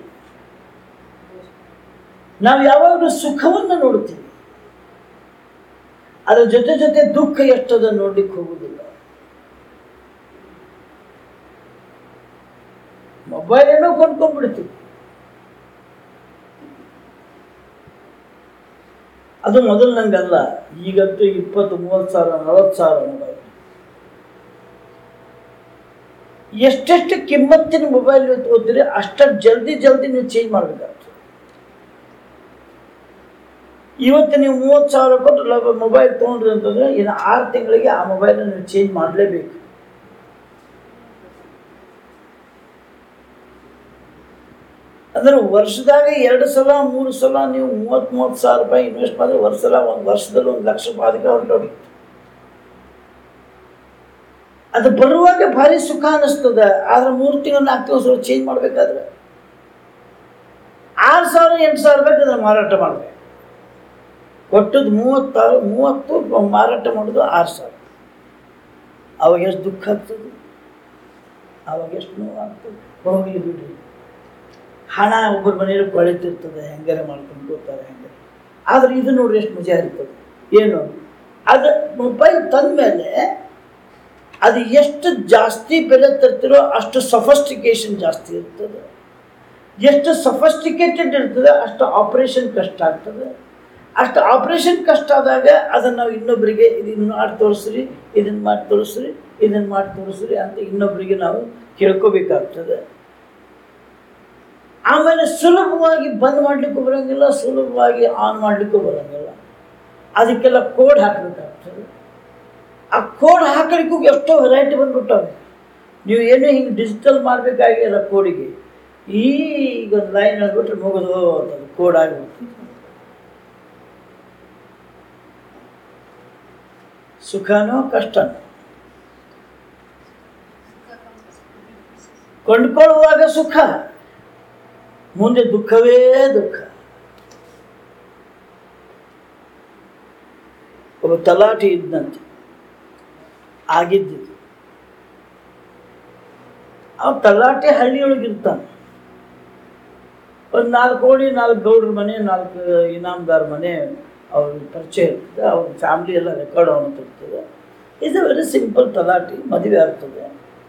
ನಾವು ಯಾವಾಗಲೂ ಸುಖವನ್ನು ನೋಡ್ತೀವಿ ಅದರ ಜೊತೆ ಜೊತೆ ದುಃಖ ಎಷ್ಟದ ನೋಡ್ಲಿಕ್ಕೆ ಹೋಗುದಿಲ್ಲ ಮೊಬೈಲ್ ಏನೋ ಕೊಂಡ್ಕೊಂಡ್ಬಿಡ್ತೀವಿ ಅದು ಮೊದಲು ನಂಗಲ್ಲ ಈಗಂತೂ ಇಪ್ಪತ್ತು ಮೂವತ್ತು ಸಾವಿರ ನಲವತ್ತು ಸಾವಿರ ಮೊಬೈಲ್ ಎಷ್ಟೆಷ್ಟು ಕಿಮ್ಮತ್ತಿನ ಮೊಬೈಲ್ ಓದಿದ್ರೆ ಅಷ್ಟು ಜಲ್ದಿ ಜಲ್ದಿ ನೀವು ಚೇಂಜ್ ಮಾಡಬೇಕಾಗ್ತದೆ ಇವತ್ತು ನೀವು ಮೂವತ್ತು ಸಾವಿರ ಕೊಟ್ಟು ಮೊಬೈಲ್ ತೊಗೊಂಡ್ರಿ ಅಂತಂದ್ರೆ ಇನ್ನು ಆರು ತಿಂಗಳಿಗೆ ಆ ಮೊಬೈಲನ್ನು ನೀವು ಚೇಂಜ್ ಮಾಡಲೇಬೇಕು ಅಂದ್ರೆ ವರ್ಷದಾಗ ಎರಡು ಸಲ ಮೂರು ಸಲ ನೀವು ಮೂವತ್ತು ಮೂವತ್ತು ಸಾವಿರ ರೂಪಾಯಿ ಇನ್ವೆಸ್ಟ್ ಮಾಡಿದ್ರೆ ವರ್ಷ ಸಲ ಒಂದು ವರ್ಷದಲ್ಲಿ ಒಂದು ಲಕ್ಷ ಬಾಧಿಕ ಹೊರಟೋಗಿ ಅದು ಬರುವಾಗ ಭಾರಿ ಸುಖ ಅನ್ನಿಸ್ತದೆ ಆದ್ರೆ ಮೂರು ತಿಂಗಳು ನಾಲ್ಕು ತಿಂಗಳು ಚೇಂಜ್ ಮಾಡಬೇಕಾದ್ರೆ ಆರು ಸಾವಿರ ಎಂಟು ಸಾವಿರ ರೂಪಾಯಿ ಅದನ್ನು ಮಾರಾಟ ಮಾಡಬೇಕು ಕೊಟ್ಟದ್ದು ಮೂವತ್ತಾರು ಮೂವತ್ತು ಮಾರಾಟ ಮಾಡೋದು ಆರು ಸಾವಿರ ಅವಾಗ ಎಷ್ಟು ದುಃಖ ಆಗ್ತದೆ ಅವಾಗ ಎಷ್ಟು ನೋವು ಆಗ್ತದೆ ಹೋಗಲಿ ಬಿಡ್ರಿ ಹಣ ಒಬ್ಬರ ಮನೆಯಲ್ಲಿ ಕೊಳೆತಿರ್ತದೆ ಹೆಂಗಾರೆ ಮಾಡ್ಕೊಂಡು ಹೋಗ್ತಾರೆ ಹೆಂಗಾರೆ ಆದರೆ ಇದು ನೋಡ್ರಿ ಎಷ್ಟು ಮಜಾ ಇರ್ತದೆ ಏನು ಅದು ಮೊಬೈಲ್ ತಂದ ಮೇಲೆ ಅದು ಎಷ್ಟು ಜಾಸ್ತಿ ಬೆಲೆ ತರ್ತಿರೋ ಅಷ್ಟು ಸಫಸ್ಟಿಕೇಶನ್ ಜಾಸ್ತಿ ಇರ್ತದೆ ಎಷ್ಟು ಸಫಸ್ಟಿಕೇಟೆಡ್ ಇರ್ತದೆ ಅಷ್ಟು ಆಪ್ರೇಷನ್ ಕಷ್ಟ ಆಗ್ತದೆ ಅಷ್ಟು ಆಪ್ರೇಷನ್ ಕಷ್ಟ ಆದಾಗ ಅದನ್ನು ನಾವು ಇನ್ನೊಬ್ಬರಿಗೆ ಇದನ್ನು ಮಾಡಿ ತೋರಿಸ್ರಿ ಇದನ್ನು ಮಾಡಿ ತೋರಿಸ್ರಿ ಇದನ್ನು ಮಾಡಿ ತೋರಿಸ್ರಿ ಅಂತ ಇನ್ನೊಬ್ಬರಿಗೆ ನಾವು ಕೇಳ್ಕೋಬೇಕಾಗ್ತದೆ ಆಮೇಲೆ ಸುಲಭವಾಗಿ ಬಂದ್ ಮಾಡಲಿಕ್ಕೂ ಬರೋಂಗಿಲ್ಲ ಸುಲಭವಾಗಿ ಆನ್ ಮಾಡಲಿಕ್ಕೂ ಬರೋಂಗಿಲ್ಲ ಅದಕ್ಕೆಲ್ಲ ಕೋಡ್ ಹಾಕಬೇಕಾಗ್ತದೆ ಆ ಕೋಡ್ ಹಾಕಲಿಕ್ಕೂ ಎಷ್ಟೋ ವೆರೈಟಿ ಬಂದ್ಬಿಟ್ಟವೆ ನೀವು ಏನೋ ಹಿಂಗೆ ಡಿಜಿಟಲ್ ಮಾಡಬೇಕಾಗಿಲ್ಲ ಕೋಡಿಗೆ ಈಗ ಒಂದು ಲೈನ್ ಹೇಳ್ಬಿಟ್ರೆ ಮುಗಿದು ಅದು ಕೋಡ್ ಆಗಿಬಿಡ್ತದೆ ಸುಖನೋ ಕಷ್ಟನೋ ಕೊಂಡ್ಕೊಳ್ಳುವಾಗ ಸುಖ ಮುಂದೆ ದುಃಖವೇ ದುಃಖ ಒಬ್ಬ ತಲಾಟಿ ಇದ್ದಂತೆ ಆಗಿದ್ದಿದ್ದು ಆ ತಲಾಟೆ ಹಳ್ಳಿಯೊಳಗಿರ್ತಾನೆ ಒಂದು ನಾಲ್ಕು ಕೋಡಿ ನಾಲ್ಕು ಗೌಡ್ರ ಮನೆ ನಾಲ್ಕು ಇನಾಮ್ದಾರ್ ಮನೆ ಅವ್ರ ಪರಿಚಯ ಇರ್ತದೆ ಅವ್ರ ಫ್ಯಾಮ್ಲಿ ಎಲ್ಲ ರೆಕಾರ್ಡ್ ಅವನು ಇರ್ತದೆ ಇದು ವೆರಿ ಸಿಂಪಲ್ ತಲಾಟಿ ಮದುವೆ ಆಗ್ತದೆ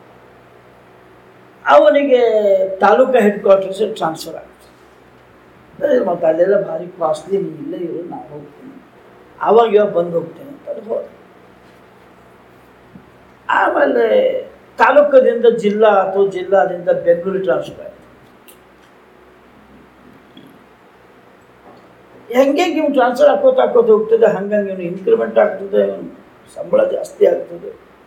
ಅವನಿಗೆ ತಾಲೂಕು ಹೆಡ್ ಕ್ವಾರ್ಟರ್ಸ್ ಟ್ರಾನ್ಸ್ಫರ್ ಆಗ್ತದೆ ಮತ್ತು ಅಲ್ಲೆಲ್ಲ ಭಾರಿ ಕಾಸ್ಟ್ಲಿ ನೀ ಇಲ್ಲೇ ಇರು ನಾನು ಹೋಗ್ತೀನಿ ಆವಾಗ ಇವಾಗ ಬಂದು ಹೋಗ್ತೇನೆ ಅಂತ ಹೋದ ಆಮೇಲೆ ತಾಲೂಕದಿಂದ ಜಿಲ್ಲಾ ಅಥವಾ ಜಿಲ್ಲಾದಿಂದ ಬೆಂಗಳೂರು ಟ್ರಾನ್ಸ್ಫರ್ ಆಯ್ತು ಹೆಂಗೆ ಇವ್ನು ಟ್ರಾನ್ಸ್ಫರ್ ಹಾಕೋತ ಹಾಕೋತ ಹೋಗ್ತದೆ ಹಂಗಂಗೆ ಇವನು ಇನ್ಕ್ರಿಮೆಂಟ್ ಆಗ್ತದೆ ಇವನು ಸಂಬಳ ಜಾಸ್ತಿ ಆಗ್ತದೆ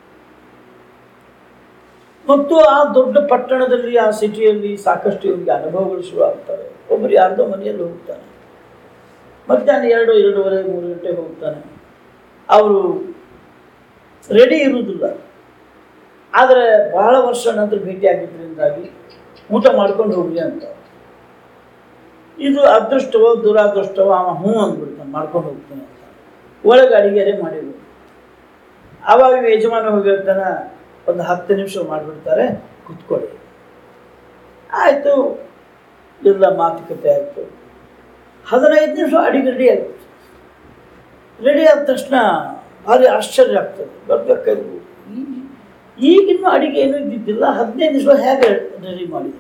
ಮತ್ತು ಆ ದೊಡ್ಡ ಪಟ್ಟಣದಲ್ಲಿ ಆ ಸಿಟಿಯಲ್ಲಿ ಸಾಕಷ್ಟು ಇವನಿಗೆ ಅನುಭವಗಳು ಶುರು ಆಗ್ತವೆ ಒಬ್ಬರು ಯಾರ್ದೋ ಮನೆಯಲ್ಲಿ ಹೋಗ್ತಾನೆ ಮಧ್ಯಾಹ್ನ ಎರಡು ಎರಡೂವರೆ ಮೂರು ಗಂಟೆಗೆ ಹೋಗ್ತಾನೆ ಅವರು ರೆಡಿ ಇರುವುದಿಲ್ಲ ಆದರೆ ಬಹಳ ವರ್ಷ ನಂತರ ಭೇಟಿ ಆಗಿದ್ದರಿಂದಾಗಿ ಊಟ ಮಾಡ್ಕೊಂಡು ಹೋಗ್ಲಿ ಅಂತ ಇದು ಅದೃಷ್ಟವೋ ದುರಾದೃಷ್ಟವೋ ಅವ ಹ್ಞೂ ಅಂದ್ಬಿಡ್ತಾನೆ ಮಾಡ್ಕೊಂಡು ಹೋಗ್ತಾನೆ ಅಂತ ಒಳಗೆ ಅಡಿಗೆರೆ ಮಾಡಿದ್ರು ಆವಾಗ ಇವ ಯಜಮಾನ ಹೋಗಿರ್ತಾನೆ ಒಂದು ಹತ್ತು ನಿಮಿಷ ಮಾಡಿಬಿಡ್ತಾರೆ ಕುತ್ಕೊಳ್ಳಿ ಆಯಿತು ಎಲ್ಲ ಮಾತುಕತೆ ಆಯಿತು ಹದಿನೈದು ನಿಮಿಷ ಅಡಿಗೆ ರೆಡಿ ಆಗುತ್ತೆ ರೆಡಿ ಆದ ತಕ್ಷಣ ಭಾರಿ ಆಶ್ಚರ್ಯ ಆಗ್ತದೆ ಬರ್ಬೇಕಾದ್ರು ಈ ಈಗಿನ ಅಡಿಗೆ ಏನೂ ಇದ್ದಿದ್ದಿಲ್ಲ ಹದಿನೈದು ನಿಮಿಷ ಹೇಗೆ ರೆಡಿ ಮಾಡಿದ್ರು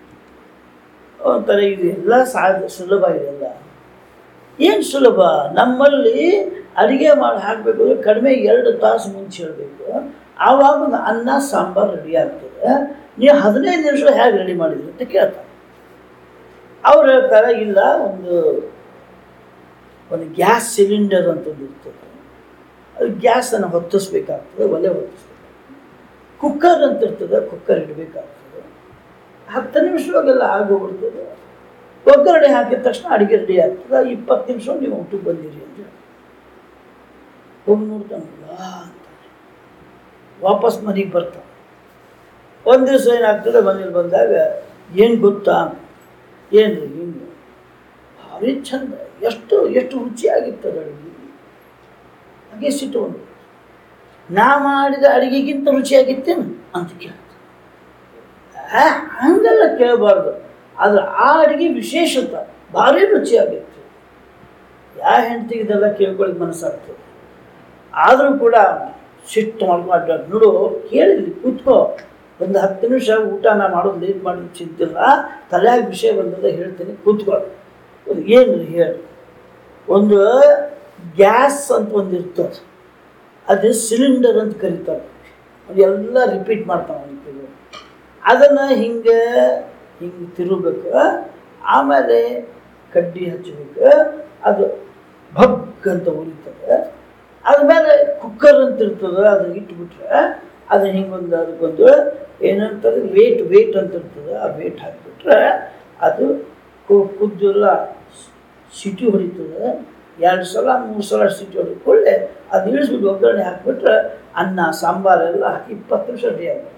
ಒಂಥರ ಇದು ಎಲ್ಲ ಸಾಧ್ಯ ಸುಲಭ ಇದೆಲ್ಲ ಏನು ಸುಲಭ ನಮ್ಮಲ್ಲಿ ಅಡುಗೆ ಮಾಡಿ ಹಾಕಬೇಕು ಅಂದರೆ ಕಡಿಮೆ ಎರಡು ತಾಸು ಮುಂಚೆ ಹೇಳಬೇಕು ಆವಾಗ ಒಂದು ಅನ್ನ ಸಾಂಬಾರು ರೆಡಿ ಆಗ್ತದೆ ನೀವು ಹದಿನೈದು ನಿಮಿಷ ಹೇಗೆ ರೆಡಿ ಮಾಡಿದ್ರಿ ಅಂತ ಕೇಳ್ತಾರೆ ಅವ್ರು ಹೇಳ್ತಾರೆ ಇಲ್ಲ ಒಂದು ಒಂದು ಗ್ಯಾಸ್ ಸಿಲಿಂಡರ್ ಅಂತ ಒಂದು ಇರ್ತದೆ ಅದು ಗ್ಯಾಸನ್ನು ಹೊತ್ತಿಸ್ಬೇಕಾಗ್ತದೆ ಒಲೆ ಹೊತ್ತಿಸ್ಬೇಕು ಕುಕ್ಕರ್ ಅಂತ ಇರ್ತದೆ ಕುಕ್ಕರ್ ಇಡಬೇಕಾಗ್ತದೆ ಹತ್ತು ನಿಮಿಷವಾಗೆಲ್ಲ ಆಗೋಗ್ಬಿಡ್ತದೆ ಒಗ್ಗರಣೆ ಹಾಕಿದ ತಕ್ಷಣ ಅಡುಗೆ ರೆಡಿ ಆಗ್ತದೆ ಇಪ್ಪತ್ತು ನಿಮಿಷ ನೀವು ಊಟಕ್ಕೆ ಬಂದಿರಿ ಅಂತ ಹೋಗಿ ನೋಡ್ತಾನಲ್ಲ ಅಂತ ವಾಪಸ್ ಮನೆಗೆ ಬರ್ತಾನೆ ಒಂದು ದಿವಸ ಏನಾಗ್ತದೆ ಮನೇಲಿ ಬಂದಾಗ ಏನು ಗೊತ್ತಾ ಏನು ರೀ ಹಿಂಗೆ ಭಾರಿ ಚಂದ ಎಷ್ಟು ಎಷ್ಟು ರುಚಿಯಾಗಿರ್ತದೆ ಅಡುಗೆ ಹಾಗೆ ಸಿಟ್ಟು ಒಂದು ನಾ ಮಾಡಿದ ಅಡುಗೆಗಿಂತ ರುಚಿಯಾಗಿತ್ತೇನು ಅಂತ ಕೇಳ್ತಾರೆ ಆ, ಹಂಗೆಲ್ಲ ಕೇಳಬಾರ್ದು ಆದ್ರೆ ಆ ಅಡುಗೆ ವಿಶೇಷತ ಭಾರಿ ರುಚಿಯಾಗಿತ್ತು ಯಾವ ಹೆಂಡತಿಗೆ ಇದೆಲ್ಲ ಕೇಳ್ಕೊಳ್ಳಿಕ್ಕೆ ಮನಸ್ಸಾಗ್ತದೆ ಆದರೂ ಕೂಡ ಸಿಟ್ಟು ಮಾಡ್ಕೊಂಡು ನೋಡು ಕೇಳಿದ್ಲಿ ಕೂತ್ಕೋ ಒಂದು ಹತ್ತು ನಿಮಿಷ ಊಟ ನಾ ಮಾಡೋದು ಲೇಟ್ ಮಾಡೋದು ಚಿಂತಿಲ್ಲ ತಲೆಯಾಗ ವಿಷಯ ಬಂದದ ಹೇಳ್ತೀನಿ ಕೂತ್ಕೊ ಒಂದು ಏನು ರೀ ಹೇಳಿ ಒಂದು ಗ್ಯಾಸ್ ಅಂತ ಒಂದು ಇರ್ತದೆ ಅದು ಸಿಲಿಂಡರ್ ಅಂತ ಕರೀತಾರೆ ಎಲ್ಲ ರಿಪೀಟ್ ಮಾಡ್ತಾವೆ ಅವನಿಗೆ ಅದನ್ನು ಹಿಂಗೆ ಹಿಂಗೆ ತಿರುಗಬೇಕು ಆಮೇಲೆ ಕಡ್ಡಿ ಹಚ್ಚಬೇಕು ಅದು ಭಗ್ ಅಂತ ಉರಿತದೆ ಅದ್ಮೇಲೆ ಕುಕ್ಕರ್ ಅಂತ ಇರ್ತದೆ ಅದನ್ನ ಇಟ್ಬಿಟ್ರೆ ಅದು ಹಿಂಗೊಂದು ಅದಕ್ಕೊಂದು ಏನಂತಾರೆ ವೇಟ್ ವೇಟ್ ಅಂತ ಇರ್ತದೆ ಆ ವೇಟ್ ಹಾಕಿಬಿಟ್ರೆ ಅದು ಕು- ಕುದ್ದೆಲ್ಲ ಸಿಟಿ ಹೊಡಿತದೆ ಎರಡು ಸಲ ಮೂರು ಸಲ ಸಿಟಿ ಹೊಡಿಕೊಳ್ಳೆ ಅದು ಇಳಿಸ್ಬಿಟ್ಟು ಒಗ್ಗರಣೆ ಹಾಕಿಬಿಟ್ರೆ ಅನ್ನ ಸಾಂಬಾರೆಲ್ಲ ಹಾಕಿ ಇಪ್ಪತ್ತು ನಿಮಿಷ ರೆಡಿ ಆಗುತ್ತೆ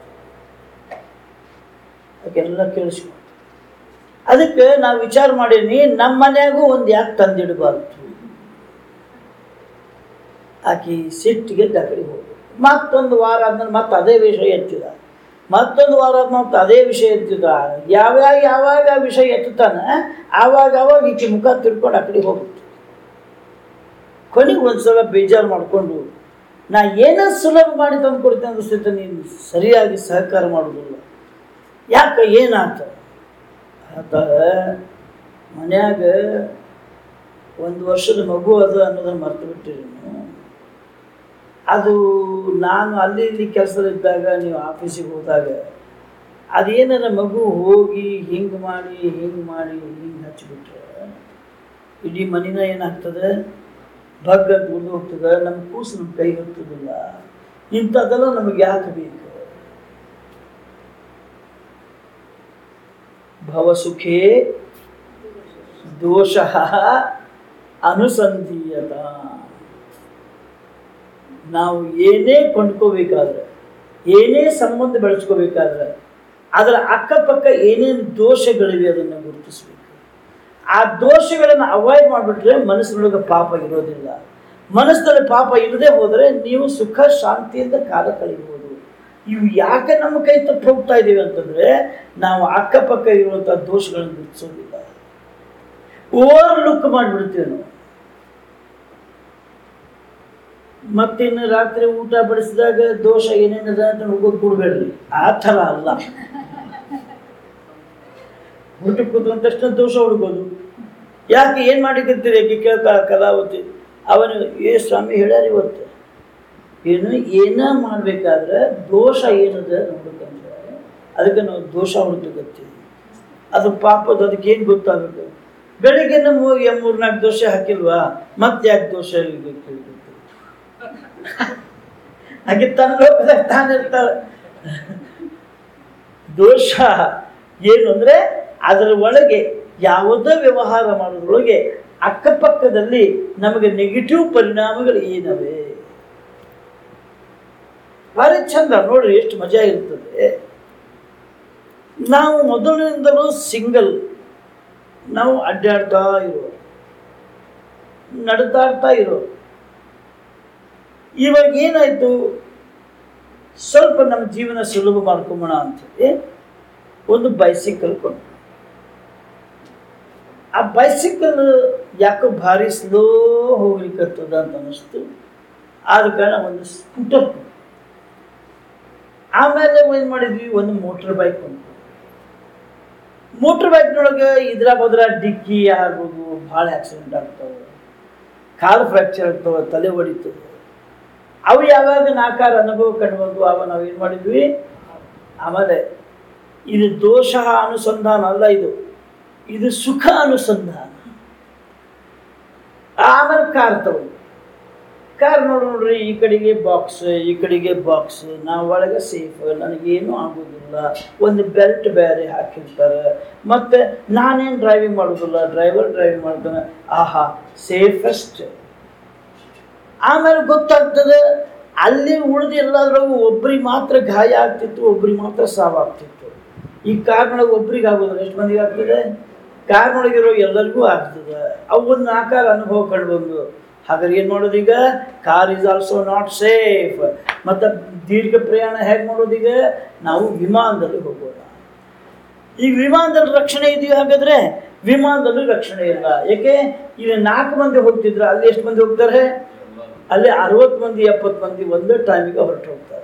ಅದಕ್ಕೆಲ್ಲ ಕೇಳಿಸ್ಕೊಂಡು ಅದಕ್ಕೆ ನಾವು ವಿಚಾರ ಮಾಡೀನಿ ನಮ್ಮ ಮನ್ಯಾಗೂ ಒಂದು ಯಾಕೆ ತಂದಿಡಬಾರ್ದು ಆಕಿ ಸಿಟ್ಟಿಗೆ ಆ ಕಡೆ ಹೋಗಿ ಮತ್ತೊಂದು ವಾರ ಆದ್ಮೇಲೆ ಮತ್ತೆ ಅದೇ ವಿಷಯ ಎತ್ತಿದ ಮತ್ತೊಂದು ವಾರ ಆದ್ಮೇಲೆ ಮತ್ತೆ ಅದೇ ವಿಷಯ ಎತ್ತಿದ ಯಾವ್ಯಾವ ಯಾವಾಗ ಆ ವಿಷಯ ಎತ್ತುತ್ತಾನೆ ಆವಾಗ ಆವಾಗ ಈಕೆ ಮುಖ ತಿರ್ಕೊಂಡು ಆ ಕಡೆ ಹೋಗುತ್ತೆ ಕೊನೆಗೆ ಒಂದು ಸಲ ಬೇಜಾರು ಮಾಡಿಕೊಂಡು ನಾ ಏನೋ ಸುಲಭ ಮಾಡಿ ತಂದು ಕೊಡ್ತೇನೆ ಅನಿಸ್ತೈತೆ ನೀನು ಸರಿಯಾಗಿ ಸಹಕಾರ ಮಾಡೋದಿಲ್ಲ ಯಾಕೆ ಏನಾಯ್ತು ಆತ ಮನ್ಯಾಗ ಒಂದು ವರ್ಷದ ಮಗು ಅದು ಅನ್ನೋದನ್ನ ಮರ್ತು ಬಿಟ್ಟಿರಿ ನೀವು ಅದು ನಾನು ಅಲ್ಲಿ ಇಲ್ಲಿ ಕೆಲಸದಲ್ಲಿದ್ದಾಗ ನೀವು ಆಫೀಸಿಗೆ ಹೋದಾಗ ಅದೇನಾರ ಮಗು ಹೋಗಿ ಹಿಂಗೆ ಮಾಡಿ ಹಿಂಗೆ ಮಾಡಿ ಹಿಂಗೆ ಹಚ್ಚಿಬಿಟ್ರೆ ಇಡೀ ಮನಿನ ಏನಾಗ್ತದೆ ಭಗ್ ಅಂತ ಉಳಿದು ಹೋಗ್ತದೆ ನಮ್ಮ ಕೂಸು ನಮ್ಮ ಕೈ ಹೋಗ್ತದಿಲ್ಲ ಇಂಥದ್ದೆಲ್ಲ ನಮಗೆ ಯಾಕೆ ಬೇಕು ಭವಸುಖೇ ದೋಷ ಅನುಸಂಧೀಯತ ನಾವು ಏನೇ ಕೊಂಡ್ಕೋಬೇಕಾದ್ರೆ ಏನೇ ಸಂಬಂಧ ಬೆಳೆಸ್ಕೋಬೇಕಾದ್ರೆ ಅದರ ಅಕ್ಕಪಕ್ಕ ಏನೇನು ದೋಷಗಳಿವೆ ಅದನ್ನು ಗುರುತಿಸ್ಬೇಕು ಆ ದೋಷಗಳನ್ನು ಅವಾಯ್ಡ್ ಮಾಡಿಬಿಟ್ರೆ ಮನಸ್ಸಿನೊಳಗೆ ಪಾಪ ಇರೋದಿಲ್ಲ ಮನಸ್ಸಿನಲ್ಲಿ ಪಾಪ ಇಲ್ಲದೆ ಹೋದರೆ ನೀವು ಸುಖ ಶಾಂತಿಯಿಂದ ಕಾಲ ಕಳೆಯಬಹುದು ಇವು ಯಾಕೆ ನಮ್ಮ ಕೈ ತಪ್ಪು ಹೋಗ್ತಾ ಇದ್ದೀವಿ ಅಂತಂದರೆ ನಾವು ಅಕ್ಕಪಕ್ಕ ಇರುವಂಥ ದೋಷಗಳನ್ನು ಗುರುತಿಸೋದಿಲ್ಲ ಓವರ್ ಲುಕ್ ಮಾಡಿಬಿಡ್ತೀವಿ ನಾವು ಮತ್ತಿನ್ನು ರಾತ್ರಿ ಊಟ ಬಡಿಸಿದಾಗ ದೋಷ ಏನೇನಿದೆ ಅಂತ ಹೋಗೋದು ಕೊಡಬೇಡ್ರಿ ಆ ಥರ ಅಲ್ಲ ಊಟಕ್ಕೆ ಕೂತ್ಕೊಂಡ ತಕ್ಷಣ ದೋಷ ಹುಡುಕೋದು ಯಾಕೆ ಏನು ಮಾಡಿಕಂತೀರಿ ಆಕೆ ಕೇಳ್ತಾ ಕಲಾವತಿ ಅವನು ಏ ಸ್ವಾಮಿ ಹೇಳ್ಯಾರ ಇವತ್ತು ಏನು ಏನ ಮಾಡಬೇಕಾದ್ರೆ ದೋಷ ಏನದ ನೋಡ್ಬೇಕಂದ್ರೆ ಅದಕ್ಕೆ ನಾವು ದೋಷ ಹುಡುಕತ್ತೀವಿ ಅದು ಪಾಪದ ಅದಕ್ಕೆ ಏನು ಗೊತ್ತಾಗಬೇಕು ಬೆಳಿಗ್ಗೆ ನಮ್ಮ ಮೂರು ನಾಲ್ಕು ದೋಷ ಹಾಕಿಲ್ವಾ ಮತ್ತೆ ಯಾಕೆ ದೋಷ ಕೇಳ್ಬೇಕು ಹಾಗೆ ತನ್ನ ಲೋಕದಾಗ ತಾನಿರ್ತಾಳೆ ದೋಷ ಏನು ಅಂದರೆ ಅದರ ಒಳಗೆ ಯಾವುದೇ ವ್ಯವಹಾರ ಮಾಡೋದ್ರೊಳಗೆ ಅಕ್ಕಪಕ್ಕದಲ್ಲಿ ನಮಗೆ ನೆಗೆಟಿವ್ ಪರಿಣಾಮಗಳು ಏನವೆ ಭಾರಿ ಚಂದ ನೋಡ್ರಿ ಎಷ್ಟು ಮಜಾ ಇರ್ತದೆ ನಾವು ಮೊದಲಿನಿಂದಲೂ ಸಿಂಗಲ್ ನಾವು ಅಡ್ಡಾಡ್ತಾ ಇರೋ ನಡೆದಾಡ್ತಾ ಇರೋ ಇವಾಗ ಏನಾಯಿತು ಸ್ವಲ್ಪ ನಮ್ಮ ಜೀವನ ಸುಲಭ ಮಾಡ್ಕೊಂಬೋಣ ಅಂತೇಳಿ ಒಂದು ಬೈಸಿಕಲ್ ಕೊಂಡು ಆ ಬೈಸಿಕಲ್ ಯಾಕೋ ಭಾರಿ ಸ್ಲೋ ಹೋಗ್ಲಿಕ್ಕತ್ತದ ಅಂತ ಅನ್ನಿಸ್ತು ಆದ ಕಾರಣ ಒಂದು ಸ್ಕೂಟರ್ ಆಮೇಲೆ ಏನು ಮಾಡಿದ್ವಿ ಒಂದು ಮೋಟ್ರ್ ಬೈಕ್ ಬಂತು ಮೋಟ್ರ್ ಬೈಕ್ನೊಳಗೆ ಇದ್ರ ಬದ್ರ ಡಿಕ್ಕಿ ಆಗೋದು ಭಾಳ ಆಕ್ಸಿಡೆಂಟ್ ಆಗ್ತಾವೆ ಕಾಲು ಫ್ರ್ಯಾಕ್ಚರ್ ಆಗ್ತಾವೆ ತಲೆ ಹೊಡಿತವೆ ಅವು ಯಾವಾಗ ನಾಲ್ಕಾರು ಅನುಭವ ಕಂಡು ಅವ ನಾವು ಏನು ಮಾಡಿದ್ವಿ ಆಮೇಲೆ ಇದು ದೋಷ ಅನುಸಂಧಾನ ಅಲ್ಲ ಇದು ಇದು ಸುಖ ಅನುಸಂಧಾನ ಆಮೇಲೆ ಕಾರ್ ತಗೊಂಡು ಕಾರ್ ನೋಡಿ ನೋಡ್ರಿ ಈ ಕಡೆಗೆ ಬಾಕ್ಸ್ ಈ ಕಡೆಗೆ ಬಾಕ್ಸ್ ನಾವು ಒಳಗೆ ಸೇಫ್ ನನಗೇನು ಆಗೋದಿಲ್ಲ ಒಂದು ಬೆಲ್ಟ್ ಬೇರೆ ಹಾಕಿರ್ತಾರೆ ಮತ್ತು ನಾನೇನು ಡ್ರೈವಿಂಗ್ ಮಾಡೋದಿಲ್ಲ ಡ್ರೈವರ್ ಡ್ರೈವಿಂಗ್ ಮಾಡ್ತಾನೆ ಆಹಾ ಸೇಫೆಸ್ಟ್ ಆಮೇಲೆ ಗೊತ್ತಾಗ್ತದೆ ಅಲ್ಲಿ ಉಳಿದು ಎಲ್ಲಾದ್ರಾಗೂ ಒಬ್ರಿಗೆ ಮಾತ್ರ ಗಾಯ ಆಗ್ತಿತ್ತು ಒಬ್ರಿಗೆ ಮಾತ್ರ ಸಾವಾಗ್ತಿತ್ತು ಈ ಕಾರ್ನೊಳಗೆ ಒಬ್ರಿಗೆ ಆಗೋದಿಲ್ಲ ಎಷ್ಟು ಮಂದಿಗೆ ಆಗ್ತದೆ ಕಾರ್ನೊಳಗಿರೋ ಎಲ್ಲರಿಗೂ ಆಗ್ತದೆ ಅವು ಒಂದು ನಾಲ್ಕಾರು ಅನುಭವ ಕಂಡು ಹಾಗಾದ್ರೆ ಏನು ಮಾಡೋದು ಈಗ car is also not safe ಮತ್ತು ದೀರ್ಘ ಪ್ರಯಾಣ ಹೇಗೆ ಮಾಡೋದೀಗ ನಾವು ವಿಮಾನದಲ್ಲಿ ಹೋಗೋಣ ಈಗ ವಿಮಾನದಲ್ಲಿ ರಕ್ಷಣೆ ಇದೆಯಾ ಹಾಗಾದ್ರೆ ವಿಮಾನದಲ್ಲೂ ರಕ್ಷಣೆ ಇಲ್ಲ ಯಾಕೆ ಈಗ ನಾಲ್ಕು ಮಂದಿ ಹೋಗ್ತಿದ್ರು ಅಲ್ಲಿ ಎಷ್ಟು ಮಂದಿ ಹೋಗ್ತಾರೆ ಅಲ್ಲಿ ಅರವತ್ತು ಮಂದಿ ಎಪ್ಪತ್ತು ಮಂದಿ ಒಂದೇ ಟೈಮಿಗೆ ಹೊರಟು ಹೋಗ್ತಾರೆ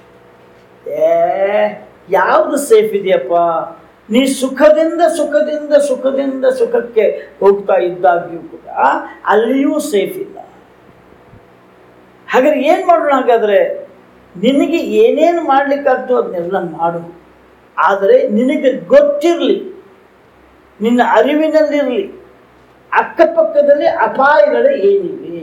ಏ ಯಾವುದು ಸೇಫ್ ಇದೆಯಪ್ಪ ನೀ ಸುಖದಿಂದ ಸುಖದಿಂದ ಸುಖದಿಂದ ಸುಖಕ್ಕೆ ಹೋಗ್ತಾ ಇದ್ದಾಗ್ಯೂ ಕೂಡ ಅಲ್ಲಿಯೂ ಸೇಫ್ ಇಲ್ಲ ಹಾಗಾದ್ರೆ ಏನು ಮಾಡೋಣ ಹಾಗಾದ್ರೆ ನಿನಗೆ ಏನೇನು ಮಾಡ್ಲಿಕ್ಕಾಗ್ತೋ ಅದನ್ನೆಲ್ಲ ಮಾಡು ಆದರೆ ನಿನಗೆ ಗೊತ್ತಿರಲಿ ನಿನ್ನ ಅರಿವಿನಲ್ಲಿರಲಿ ಅಕ್ಕಪಕ್ಕದಲ್ಲಿ ಅಪಾಯಗಳು ಏನಿವೆ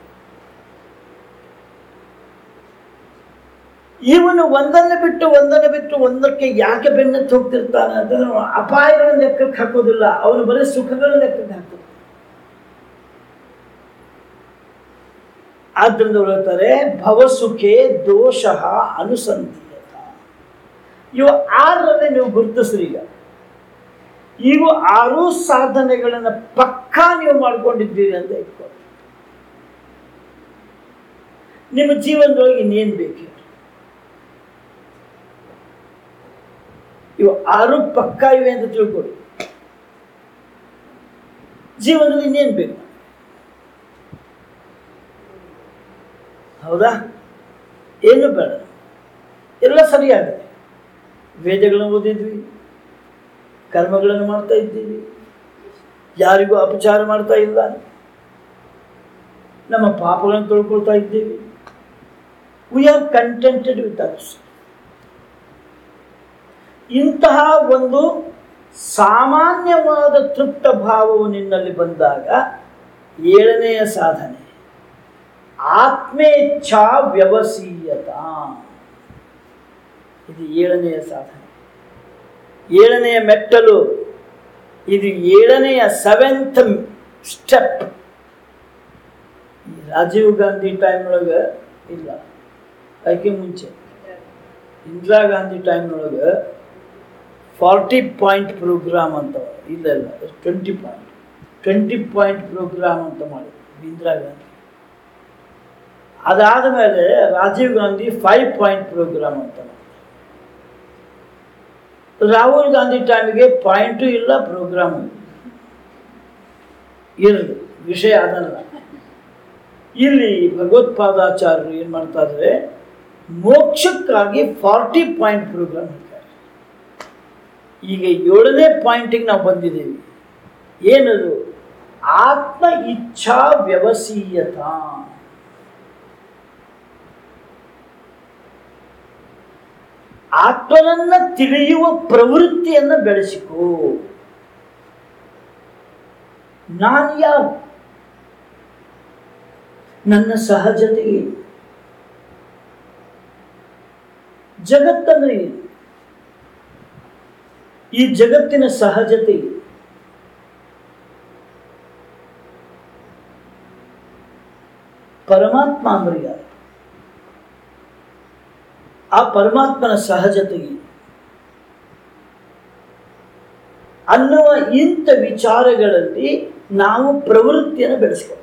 ಇವನು ಒಂದನ್ನು ಬಿಟ್ಟು ಒಂದನ್ನು ಬಿಟ್ಟು ಒಂದಕ್ಕೆ ಯಾಕೆ ಬೆನ್ನತ್ತಿ ಹೋಗ್ತಿರ್ತಾನೆ ಅಂತಂದ್ರೆ ಅವನು ಅಪಾಯಗಳನ್ನು ಲೆಕ್ಕಕ್ಕೆ ಹಾಕೋದಿಲ್ಲ ಅವನು ಬರೀ ಸುಖಗಳ ಲೆಕ್ಕಕ್ಕೆ ಹಾಕ್ತಾನೆ ಆದ್ರಿಂದ ಅವ್ರು ಹೇಳ್ತಾರೆ ಭವಸುಖೆ ದೋಷ ಅನುಸಂಧೀಯತ ಇವು ಆರರಲ್ಲಿ ನೀವು ಗುರುತಿಸ್ರಿ ಈಗ ಇವು ಆರೂ ಸಾಧನೆಗಳನ್ನು ಪಕ್ಕಾ ನೀವು ಮಾಡ್ಕೊಂಡಿದ್ದೀರಿ ಅಂತ ಇಟ್ಕೊಳ್ಳಿ ನಿಮ್ಮ ಜೀವನದೊಳಗೆ ಇನ್ನೇನು ಬೇಕು ಹೇಳಿ? ಇವು ಆರು ಪಕ್ಕ ಇವೆ ಅಂತ ತಿಳ್ಕೊಳ್ಳಿ ಜೀವನದಲ್ಲಿ ಇನ್ನೇನು ಬೇಕು ಹೌದಾ ಏನು ಬೇಡ ಎಲ್ಲ ಸರಿಯಾಗಿದೆ ವೇದಗಳನ್ನು ಓದಿದ್ವಿ ಕರ್ಮಗಳನ್ನು ಮಾಡ್ತಾ ಇದ್ದೀವಿ ಯಾರಿಗೂ ಅಪಚಾರ ಮಾಡ್ತಾ ಇಲ್ಲ ನಮ್ಮ ಪಾಪಗಳನ್ನು ತೊಳ್ಕೊಳ್ತಾ ಇದ್ದೀವಿ we are contented with ours ಇಂತಹ ಒಂದು ಸಾಮಾನ್ಯವಾದ ತೃಪ್ತ ಭಾವವು ನಿನ್ನಲ್ಲಿ ಬಂದಾಗ ಏಳನೆಯ ಸಾಧನೆ ಆತ್ಮೇಚ್ಛಾ ವ್ಯವಸೀಯತ ಇದು ಏಳನೆಯ ಸಾಧನೆ ಏಳನೆಯ ಮೆಟ್ಟಲು ಇದು ಏಳನೆಯ seventh step Rajiv Gandhi time ಒಳಗೆ ಇಲ್ಲ ಅದಕ್ಕೆ ಮುಂಚೆ ಇಂದಿರಾ ಗಾಂಧಿ ಟೈಮ್ನೊಳಗೆ ಫಾರ್ಟಿ ಪಾಯಿಂಟ್ ಪ್ರೋಗ್ರಾಮ್ ಅಂತ ಇಲ್ಲ ಇಲ್ಲ twenty point twenty point programme ಅಂತ ಮಾಡಿ ಇಂದಿರಾ ಗಾಂಧಿ ಅದಾದ ಮೇಲೆ Rajiv Gandhi five point programme ಅಂತ ಮಾಡಿದ್ರು. ರಾಹುಲ್ ಗಾಂಧಿ ಟೈಮಿಗೆ ಪಾಯಿಂಟು ಇಲ್ಲ ಪ್ರೋಗ್ರಾಮು ಇರದು ವಿಷಯ ಅದಲ್ಲ ಇಲ್ಲಿ ಭಗವತ್ಪಾದಾಚಾರ್ಯರು ಏನು ಮಾಡ್ತಾ ಇದ್ದಾರೆ ಮೋಕ್ಷಕ್ಕಾಗಿ ಫಾರ್ಟಿ ಪಾಯಿಂಟ್ ಪ್ರೋಗ್ರಾಮ್ ಹೇಳ್ತಾರೆ ಈಗ ಏಳನೇ ಪಾಯಿಂಟಿಗೆ ನಾವು ಬಂದಿದ್ದೇವೆ ಏನದು ಆತ್ಮ ಇಚ್ಛಾ ವ್ಯವಸೀಯತ ಆತ್ಮನನ್ನ ತಿಳಿಯುವ ಪ್ರವೃತ್ತಿಯನ್ನು ಬೆಳೆಸಿಕೋ ನಾನು ಯಾರು ನನ್ನ ಸಹಜತೆ ಏನು ಜಗತ್ತಂದ್ರೆ ಏನು ಈ ಜಗತ್ತಿನ ಸಹಜತೆ ಏನು ಪರಮಾತ್ಮ ಅಂದ್ರೆ ಯಾರು ಆ ಪರಮಾತ್ಮನ ಸಹಜತೆ ಏನು ಅನ್ನುವ ಇಂಥ ವಿಚಾರಗಳಲ್ಲಿ ನಾವು ಪ್ರವೃತ್ತಿಯನ್ನು ಬೆಳೆಸ್ಕೋಬೇಕು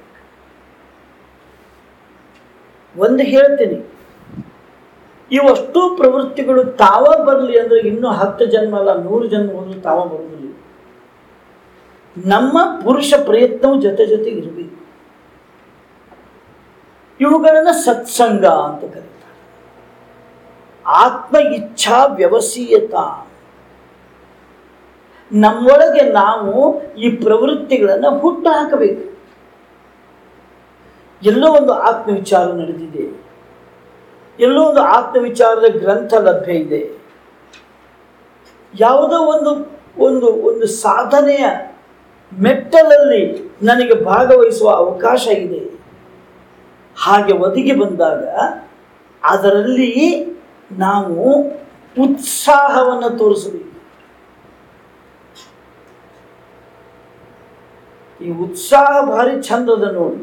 ಒಂದು ಹೇಳ್ತೀನಿ ಇವಷ್ಟು ಪ್ರವೃತ್ತಿಗಳು ತಾವ ಬರಲಿ ಅಂದ್ರೆ ಇನ್ನೂ ಹತ್ತು ಜನ್ಮ ಅಲ್ಲ ನೂರು ಜನ್ಮ ಹೋದ್ರು ತಾವ ಬರುವುದಿಲ್ಲ ನಮ್ಮ ಪುರುಷ ಪ್ರಯತ್ನವು ಜೊತೆ ಜೊತೆ ಇರಬೇಕು ಇವುಗಳನ್ನು ಸತ್ಸಂಗ ಅಂತ ಕರೀತಾರೆ ಆತ್ಮ ಇಚ್ಛಾ ವ್ಯವಸೀಯತ ನಮ್ಮೊಳಗೆ ನಾವು ಈ ಪ್ರವೃತ್ತಿಗಳನ್ನು ಹುಟ್ಟು ಹಾಕಬೇಕು ಎಲ್ಲೋ ಒಂದು ಆತ್ಮವಿಚಾರ ನಡೆದಿದೆ ಎಲ್ಲೋ ಒಂದು ಆತ್ಮವಿಚಾರದ ಗ್ರಂಥ ಲಭ್ಯ ಇದೆ ಯಾವುದೋ ಒಂದು ಒಂದು ಒಂದು ಸಾಧನೆಯ ಮೆಟ್ಟಲಲ್ಲಿ ನನಗೆ ಭಾಗವಹಿಸುವ ಅವಕಾಶ ಇದೆ ಹಾಗೆ ಒದಗಿ ಬಂದಾಗ ಅದರಲ್ಲಿ ನಾವು ಉತ್ಸಾಹವನ್ನು ತೋರಿಸಬೇಕು ಈ ಉತ್ಸಾಹ ಭಾರಿ ಚಂದದ ನೋಡಿ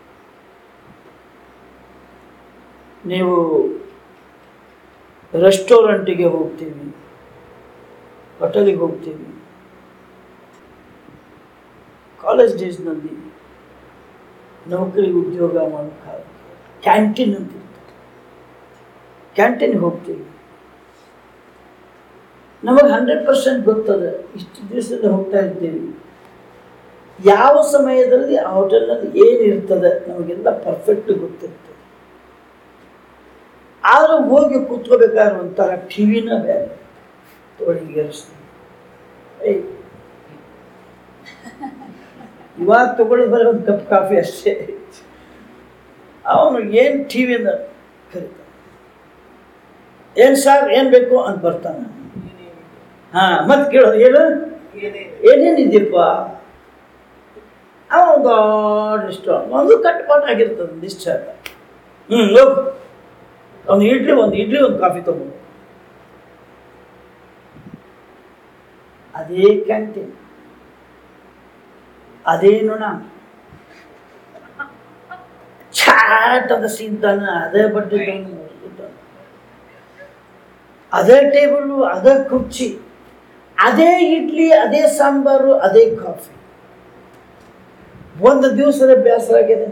ನೀವು ರೆಸ್ಟೋರೆಂಟಿಗೆ ಹೋಗ್ತೀವಿ ಹೋಟೆಲಿಗೆ ಹೋಗ್ತೀವಿ ಕಾಲೇಜ್ ಡೇಸ್ನಲ್ಲಿ ನೌಕರಿ ಉದ್ಯೋಗ ಮಾಡೋಕ್ಕಾಗ ಕ್ಯಾಂಟೀನ್ ಅಂತ ಇರ್ತದೆ ಕ್ಯಾಂಟೀನ್ಗೆ ಹೋಗ್ತೀವಿ ನಮಗೆ ಹಂಡ್ರೆಡ್ ಪರ್ಸೆಂಟ್ ಗೊತ್ತದೆ ಇಷ್ಟು ದಿವಸದಿಂದ ಹೋಗ್ತಾ ಇದ್ದೀವಿ ಯಾವ ಸಮಯದಲ್ಲಿ ಆ ಹೋಟೆಲ್ನಲ್ಲಿ ಏನಿರ್ತದೆ ನಮಗೆಲ್ಲ ಪರ್ಫೆಕ್ಟ್ ಗೊತ್ತಿರ್ತದೆ ಆದರೂ ಹೋಗಿ ಕೂತ್ಕೋಬೇಕಾದ್ರೆ ಒಂಥರ ಟಿವಿನ ಬೇರೆ ತೊಳಿಗೇರಿಸ್ತೀವಿ ಏಯ್ ಇವಾಗ ತಗೊಳ್ಳೋದು ಬರೀ ಒಂದು ಕಪ್ ಕಾಫಿ ಅಷ್ಟೇ ಅವನು ಏನು ಟಿ ವಿಯಿಂದ ಕರೀತಾನೆ ಏನು ಸರ್ ಏನು ಬೇಕು ಅಂತ ಬರ್ತಾನೆ ಹಾಂ ಮತ್ತೆ ಕೇಳೋದು ಏನು ಏನೇನಿದೆಯಪ್ಪ ಅವ ದೊಡ್ಡ ಇಷ್ಟ ಒಂದು ಕಟ್ಪಾಟ್ ಆಗಿರ್ತದೆ ಡಿಸ್ಚಾರ್ಜ್ ಹ್ಞೂ ಹೋಗು ಒಂದು ಇಡ್ಲಿ ಒಂದು ಇಡ್ಲಿ ಒಂದು ಕಾಫಿ ತಗೊಂಡು ಅದೇ ಕ್ಯಾಂಟೀನ್ ಅದೇ ನೊಣ ಚಾಟ್ ಅಂತ ಸೀನ್ತಾನೆ ಅದೇ ಬಡ್ಡಿ ಅದೇ ಟೇಬಲು ಅದೇ ಕುರ್ಚಿ ಅದೇ ಇಡ್ಲಿ ಅದೇ ಸಾಂಬಾರು ಅದೇ ಕಾಫಿ ಒಂದು ದಿವಸದ ಬೇಸರ ಆಗಿದೆ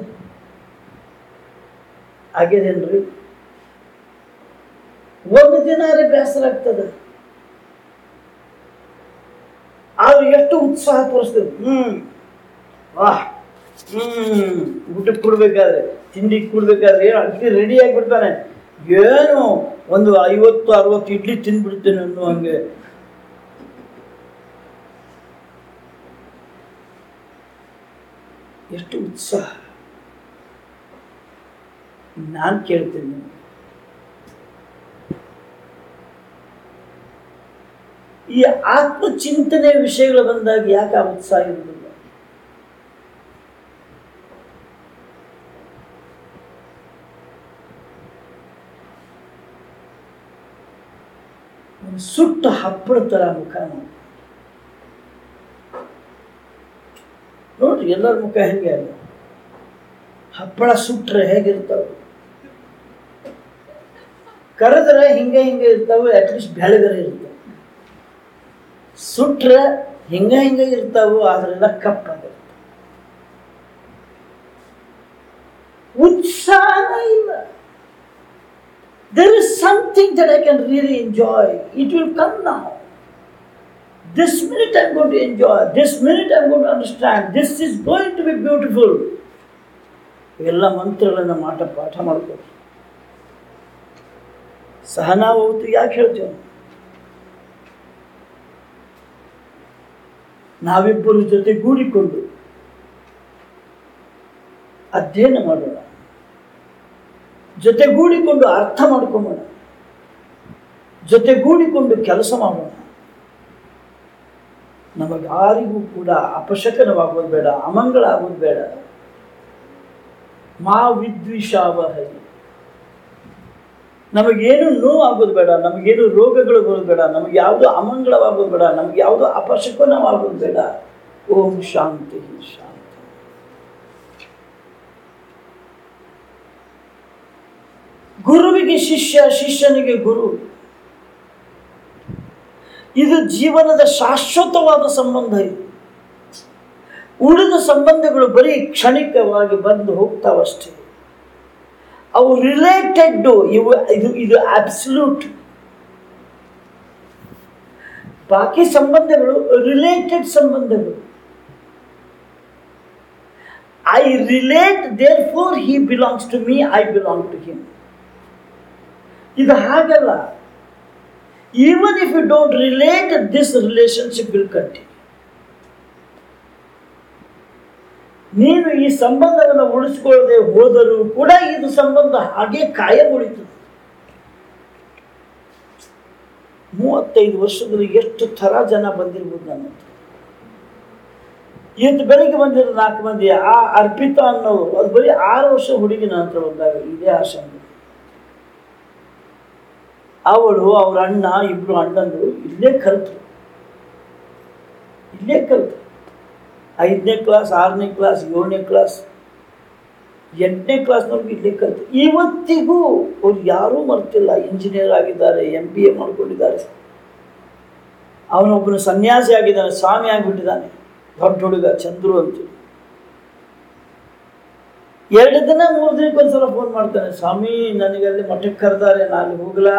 ಆಗ್ಯದೇನ್ರಿ ಒಂದು ದಿನ ಬೇಸರ ಆಗ್ತದೆ ಆದ್ರೆ ಎಷ್ಟು ಉತ್ಸಾಹ ತೋರಿಸ್ತದೆ ಹ್ಮ್ ವಾಹ್ ಹ್ಮ್ ಊಟಕ್ಕೆ ಕೊಡ್ಬೇಕಾದ್ರೆ ತಿಂಡಿ ಕೊಡ್ಬೇಕಾದ್ರೆ ಏನು ಅಡ್ಡಿ ರೆಡಿ ಆಗಿಬಿಡ್ತಾನೆ ಏನು ಒಂದು ಐವತ್ತು ಅರವತ್ತು ಇಡ್ಲಿ ತಿಂದ್ಬಿಡ್ತೇನೆ ಅನ್ನೋ ಹಂಗೆ ಎಷ್ಟು ಉತ್ಸಾಹ ನಾನು ಕೇಳ್ತೇನೆ ಈ ಆತ್ಮಚಿಂತನೆ ವಿಷಯಗಳು ಬಂದಾಗ ಯಾಕೆ ಆ ಉತ್ಸಾಹ ಇರುವುದಿಲ್ಲ ಒಂದು ಸುಟ್ಟ ಹಪ್ಪಳ ಥರ ಮುಖ ನೋಡಿ. ನೋಡ್ರಿ ಎಲ್ಲರ ಮುಖ ಹೆಂಗೆ ಅಲ್ಲ ಹಪ್ಪಳ ಸುಟ್ರೆ ಹೇಗಿರ್ತಾವೆ ಕರೆದ್ರೆ ಹಿಂಗೆ ಹಿಂಗೆ ಇರ್ತಾವೆ ಅಟ್ಲೀಸ್ಟ್ ಬೆಳಗರೆ ಇರ್ತಾವೆ ಸುಟ್ರೆ ಹಿಂಗೆ ಹಿಂಗೆ ಇರ್ತಾವೆ ಆದ್ರೆಲ್ಲ ಕಪ್ಪಾಗಿರ್ತಾವೆ ಉತ್ಸಾಹ ಇಲ್ಲ there is something that I can really enjoy. It will come now. This minute I'm going to enjoy. This minute I'm going to understand. This is going to be beautiful. ಎಲ್ಲ ಮಂತ್ರಗಳನ್ನು ಮಾಟ ಪಾಠ ಮಾಡ್ಕೊಂಡು ಸಹನಾ ಹೋಗ್ತು ಯಾಕೆ ಹೇಳ್ತೇವೆ ನಾವಿಬ್ಬರು ಜೊತೆಗೂಡಿಕೊಂಡು ಅಧ್ಯಯನ ಮಾಡೋಣ ಜೊತೆಗೂಡಿಕೊಂಡು ಅರ್ಥ ಮಾಡ್ಕೊಂಬೋಣ ಜೊತೆಗೂಡಿಕೊಂಡು ಕೆಲಸ ಮಾಡೋಣ ನಮಗಾರಿಗೂ ಕೂಡ ಅಪಶಕನವಾಗೋದು ಬೇಡ ಅಮಂಗಳ ಆಗೋದು ಬೇಡ ಮಾ ವಿದ್ವಿಷಾವಹಿ ನಮಗೇನು ನೋವು ಆಗೋದು ಬೇಡ ನಮಗೇನು ರೋಗಗಳು ಬರೋದು ಬೇಡ ನಮಗೆ ಯಾವುದು ಅಮಂಗಳವಾಗೋದು ಬೇಡ ನಮ್ಗೆ ಯಾವುದು ಅಪಶಕನವಾಗೋದು ಬೇಡ ಓಂ ಶಾಂತಿ ಶಾಂತಿ ಗುರುವಿಗೆ ಶಿಷ್ಯ ಶಿಷ್ಯನಿಗೆ ಗುರು ಇದು ಜೀವನದ ಶಾಶ್ವತವಾದ ಸಂಬಂಧ ಇದು ಉಳಿದ ಸಂಬಂಧಗಳು ಬರೀ ಕ್ಷಣಿಕವಾಗಿ ಬಂದು ಹೋಗ್ತಾವಷ್ಟೇ ಅವು ರಿಲೇಟೆಡ್ ಇವು ಇದು ಇದು ಅಬ್ಸಲ್ಯೂಟ್ ಬಾಕಿ ಸಂಬಂಧಗಳು ರಿಲೇಟೆಡ್ ಸಂಬಂಧಗಳು I relate therefore he belongs to me I belong to him ಇದು ಹಾಗಲ್ಲ even if you don't relate this relationship will continue ನೀನು ಈ ಸಂಬಂಧವನ್ನು ಉಳಿಸ್ಕೊಳ್ಳದೆ ಹೋದರೂ ಕೂಡ ಇದು ಸಂಬಂಧ ಹಾಗೆ ಕಾಯಂ ಉಳಿತದೆ ಮೂವತ್ತೈದು ವರ್ಷದಲ್ಲಿ ಎಷ್ಟು ಥರ ಜನ ಬಂದಿರ್ಬೋದು ನನ್ನ ಹತ್ರ ಇವತ್ತು ಬೆಳಿಗ್ಗೆ ಬಂದಿರೋ ನಾಲ್ಕು ಮಂದಿ ಆ ಅರ್ಪಿತಾ ಅನ್ನೋರು ಅದು ಬರೀ ಆರು ವರ್ಷ ಹುಡುಗಿ ನನ್ನ ಹತ್ರ ಬಂದಾಗ ಇದೇ ಆಶ್ರಮ ಅವಳು ಅವ್ರ ಅಣ್ಣ ಇಬ್ರು ಅಣ್ಣಂದ್ರು ಇಲ್ಲೇ ಕಲ್ತರು ಇಲ್ಲೇ ಕಲ್ತರು ಐದನೇ ಕ್ಲಾಸ್ ಆರನೇ ಕ್ಲಾಸ್ ಏಳನೇ ಕ್ಲಾಸ್ ಎಂಟನೇ ಕ್ಲಾಸ್ನವ್ರಿಗೆ ಇಲ್ಲೇ ಕಲ್ತು ಇವತ್ತಿಗೂ ಅವ್ರು ಯಾರೂ ಮರ್ತಿಲ್ಲ ಇಂಜಿನಿಯರ್ ಆಗಿದ್ದಾರೆ ಎಂ ಬಿ ಎ ಮಾಡ್ಕೊಂಡಿದ್ದಾರೆ ಅವನೊಬ್ಬನು ಸನ್ಯಾಸಿ ಆಗಿದ್ದಾನೆ ಸ್ವಾಮಿ ಆಗಿಬಿಟ್ಟಿದ್ದಾನೆ ದೊಡ್ಡ ಹುಡುಗ ಚಂದ್ರು ಅಂತೇಳಿ ಎರಡು ದಿನ ಮೂರು ದಿನಕ್ಕೆ ಒಂದ್ಸಲ ಫೋನ್ ಮಾಡ್ತಾನೆ ಸ್ವಾಮಿ ನನಗೆ ಅಲ್ಲಿ ಮಠಕ್ಕೆ ಕರೆದಾರೆ ನಾನು ಹೋಗ್ಲಾ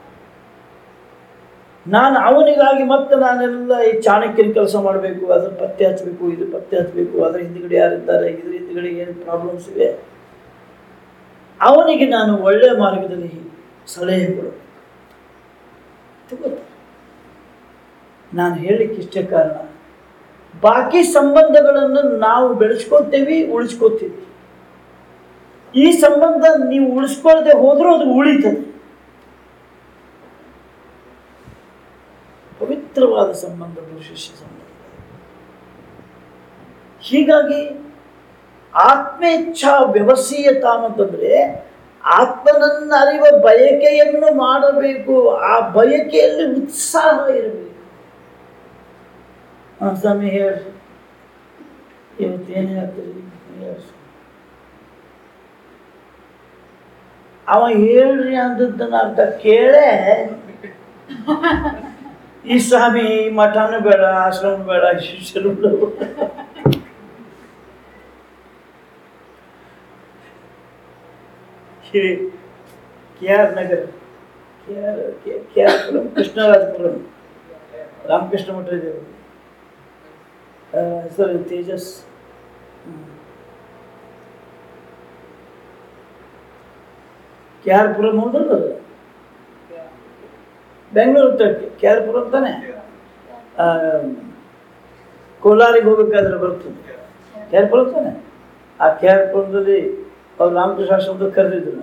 ನಾನು ಅವನಿಗಾಗಿ ಮತ್ತೆ ನಾನೆಲ್ಲ ಈ ಚಾಣಕ್ಯನ ಕೆಲಸ ಮಾಡಬೇಕು ಅದನ್ನು ಪತ್ತೆ ಹಚ್ಚಬೇಕು ಇದು ಪತ್ತೆ ಹಚ್ಚಬೇಕು ಅದರ ಹಿಂದ್ಗಡೆ ಯಾರಿದ್ದಾರೆ ಇದ್ರ ಹಿಂದ್ಗಡೆ ಏನು ಪ್ರಾಬ್ಲಮ್ಸ್ ಇವೆ ಅವನಿಗೆ ನಾನು ಒಳ್ಳೆಯ ಮಾರ್ಗದಲ್ಲಿ ಸಲಹೆ ಕೊಡಬೇಕು ತಗೋತಾರೆ ನಾನು ಹೇಳಲಿಕ್ಕೆ ಇಷ್ಟೇ ಕಾರಣ ಬಾಕಿ ಸಂಬಂಧಗಳನ್ನು ನಾವು ಬೆಳೆಸ್ಕೋತೇವೆ ಉಳಿಸ್ಕೋತೀವಿ ಈ ಸಂಬಂಧ ನೀವು ಉಳಿಸ್ಕೊಳ್ಳದೆ ಹೋದರೂ ಅದು ಉಳಿತದೆ ಪವಿತ್ರವಾದ ಸಂಬಂಧ ಗುರು ಶಿಷ್ಯ ಸಂಬಂಧ ಹೀಗಾಗಿ ಆತ್ಮೇಚ್ಛಾ ವ್ಯವಸ್ಥೀಯತಾಮ್ ಅಂತಂದ್ರೆ ಆತ್ಮನನ್ನ ಅರಿವ ಬಯಕೆಯನ್ನು ಮಾಡಬೇಕು ಆ ಬಯಕೆಯಲ್ಲಿ ಉತ್ಸಾಹ ಇರಬೇಕು ಹಾಂ ಸ್ವಾಮಿ ಹೇಳ್ರಿ ಇವತ್ತು ಏನು ಹೇಳ್ತೀರಿ ಹೇಳ್ರಿ ಅವ ಹೇಳ್ರಿ ಅಂದದ್ದನ್ನ ಅರ್ಥ ಕೇಳೇ ಈ ಸ್ವಾಮಿ ಮಠನೂ ಬೇಡ ಆಶ್ರಮ ಬೇಡ ಶಿಷ್ಯರು ಬೇಡ Shri K R Nagar K R K R Puram Krishnarajapuram Ramakrishna Math ಇದೆ ಹೆಸರು ತೇಜಸ್ ಕೆ ಆರ್ ಪುರಂ ಹೌದಲ್ಲ ಅದು? ಬೆಂಗಳೂರು ತಕ್ಕೆ ಕೆ ಆರ್ ಪುರಂ ತಾನೆ ಆ, ಕೋಲಾರಿಗೆ ಹೋಗ್ಬೇಕಾದ್ರೆ ಬರ್ತದೆ ಕೆ ಆರ್ ಪುರಂ ತಾನೆ ಆ ಕೆ ಆರ್ ಪುರದಲ್ಲಿ ಅವ್ರು ರಾಮಕೃಷ್ಣ ಆಶ್ರಮದ ಕರೆದಿದ್ರು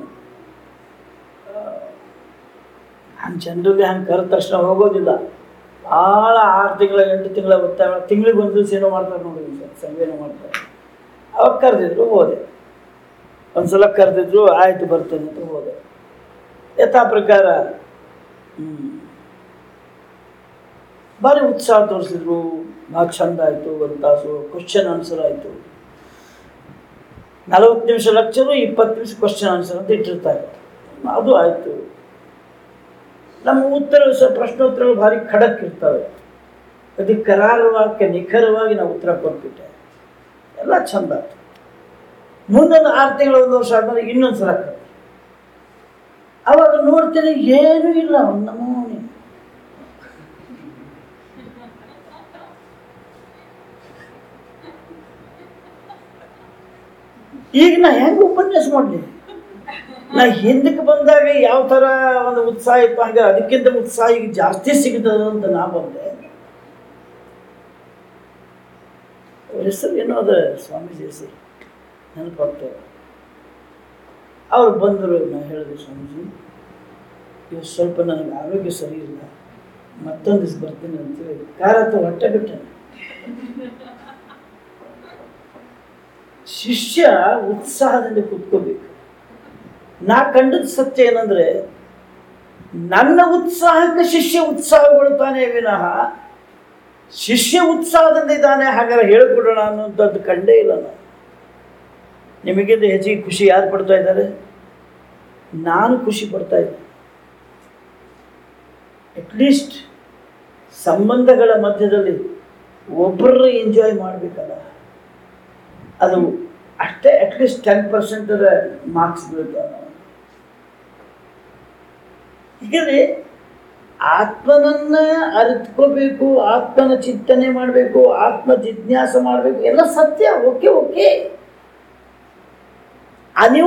ಹಂಗೆ ಜನರಲ್ಲಿ ಹಂಗೆ ಕರೆದ ತಕ್ಷಣ ಹೋಗೋದಿಲ್ಲ ಭಾಳ ಆರು ತಿಂಗಳ ಎಂಟು ತಿಂಗಳ ಒತ್ತಾಯ ತಿಂಗಳಿಗೆ ಒಂದು ದಿವಸ ಏನೋ ಮಾಡ್ತಾರೆ ನೋಡಿ ಸರ್ ಸಂಘೇನೋ ಮಾಡ್ತಾರೆ ಅವಾಗ ಕರೆದಿದ್ರು ಹೋದೆ ಒಂದ್ಸಲ ಕರೆದಿದ್ರು ಆಯಿತು ಬರ್ತೇನೆ ಅಂತ ಹೋದೆ ಯಥಾ ಪ್ರಕಾರ ಹ್ಮ್. ಭಾರಿ ಉತ್ಸಾಹ ತೋರಿಸಿದ್ರು ಭಾಳ ಚಂದ ಆಯಿತು ಒಂದು ತಾಸು ಕ್ವಶನ್ ಆನ್ಸರ್ ಆಯಿತು ನಲವತ್ತು ನಿಮಿಷ ಲೆಕ್ಚರು ಇಪ್ಪತ್ತು ನಿಮಿಷ ಕ್ವಶನ್ ಆನ್ಸರ್ ಅಂತ ಇಟ್ಟಿರ್ತಾರೆ ಅದು ಆಯಿತು ನಮ್ಮ ಉತ್ತರ ಸ ಪ್ರಶ್ನೋತ್ತರಗಳು ಭಾರಿ ಖಡಕ್ ಇರ್ತವೆ ಅದಕ್ಕೆ ಕರಾರವಾಕ್ಯ ನಿಖರವಾಗಿ ನಾವು ಉತ್ತರ ಕೊಟ್ಬಿಟ್ಟೆ ಎಲ್ಲ ಚಂದ ಆಯ್ತು ಮುಂದೊಂದು ಆರು ತಿಂಗಳು ಒಂದು ವರ್ಷ ಆದ್ಮೇಲೆ ಇನ್ನೊಂದು ಸಲ ಕರೆದ್ರು. ಅವಾಗ ನೋಡ್ತೇನೆ ಏನೂ ಇಲ್ಲ ಒಂದು ನಮೂನೆ ಈಗ ನಾ ಹೆಂಗೆ ಉಪನ್ಯಾಸ ಮಾಡಲಿ ನಾ ಹಿಂದಕ್ಕೆ ಬಂದಾಗ ಯಾವ ಥರ ಒಂದು ಉತ್ಸಾಹ ಇತ್ತು ಹಂಗೆ ಅದಕ್ಕಿಂತ ಉತ್ಸಾಹ ಈಗ ಜಾಸ್ತಿ ಸಿಗ್ತದೆ ಅಂತ ನಾ ಬಂದೆ ಅವ್ರ ಹೆಸರು ಏನೋ ಅದ ಸ್ವಾಮೀಜಿ ಹೆಸರು ನೆನಪಾಗ್ತದೆ ಅವ್ರು ಬಂದರು ನಾ ಹೇಳಿದೆ ಸ್ವಾಮೀಜಿ ಇವತ್ತು ಸ್ವಲ್ಪ ನನಗೆ ಆರೋಗ್ಯ ಸರಿ ಇಲ್ಲ ಮತ್ತೊಂದು ದಿವಸ ಬರ್ತೀನಿ ಅಂತೇಳಿ ಕಾರ ಹತ್ರ ಹೊಟ್ಟೆ ಬಿಟ್ಟೆ ಶಿಷ್ಯ ಉತ್ಸಾಹದಿಂದ ಕೂತ್ಕೋಬೇಕು ನಾ ಕಂಡದ ಸತ್ಯ ಏನಂದ್ರೆ ನನ್ನ ಉತ್ಸಾಹಕ್ಕೆ ಶಿಷ್ಯ ಉತ್ಸಾಹಗೊಳ್ತಾನೆ ವಿನಃ ಶಿಷ್ಯ ಉತ್ಸಾಹದಿಂದ ಇದ್ದಾನೆ ಹಾಗಾದ್ರೆ ಹೇಳ್ಕೊಡೋಣ ಅನ್ನೋಂಥದ್ದು ಕಂಡೇ ಇಲ್ಲ ನಾನು ನಿಮಗಿಂತ ಹೆಚ್ಚಿಗೆ ಖುಷಿ ಯಾರು ಪಡ್ತಾ ಇದ್ದಾರೆ ನಾನು ಖುಷಿ ಪಡ್ತಾ ಇದ್ದೆ ಅಟ್ಲೀಸ್ಟ್ ಸಂಬಂಧಗಳ ಮಧ್ಯದಲ್ಲಿ ಒಬ್ಬರು ಎಂಜಾಯ್ ಮಾಡಬೇಕಲ್ಲ ಅದು ಅಷ್ಟೇ ಅಟ್ಲೀಸ್ಟ್ ಟೆನ್ ಪರ್ಸೆಂಟ್ ಮಾರ್ಕ್ಸ್ ಬೀಳ್ತಾವೆ ಹೀಗಾಗಿ ಆತ್ಮನನ್ನ ಅರಿತ್ಕೋಬೇಕು ಆತ್ಮನ ಚಿಂತನೆ ಮಾಡಬೇಕು ಆತ್ಮ ಜಿಜ್ಞಾಸ ಮಾಡಬೇಕು ಎಲ್ಲ ಸತ್ಯ ಓಕೆ ಓಕೆ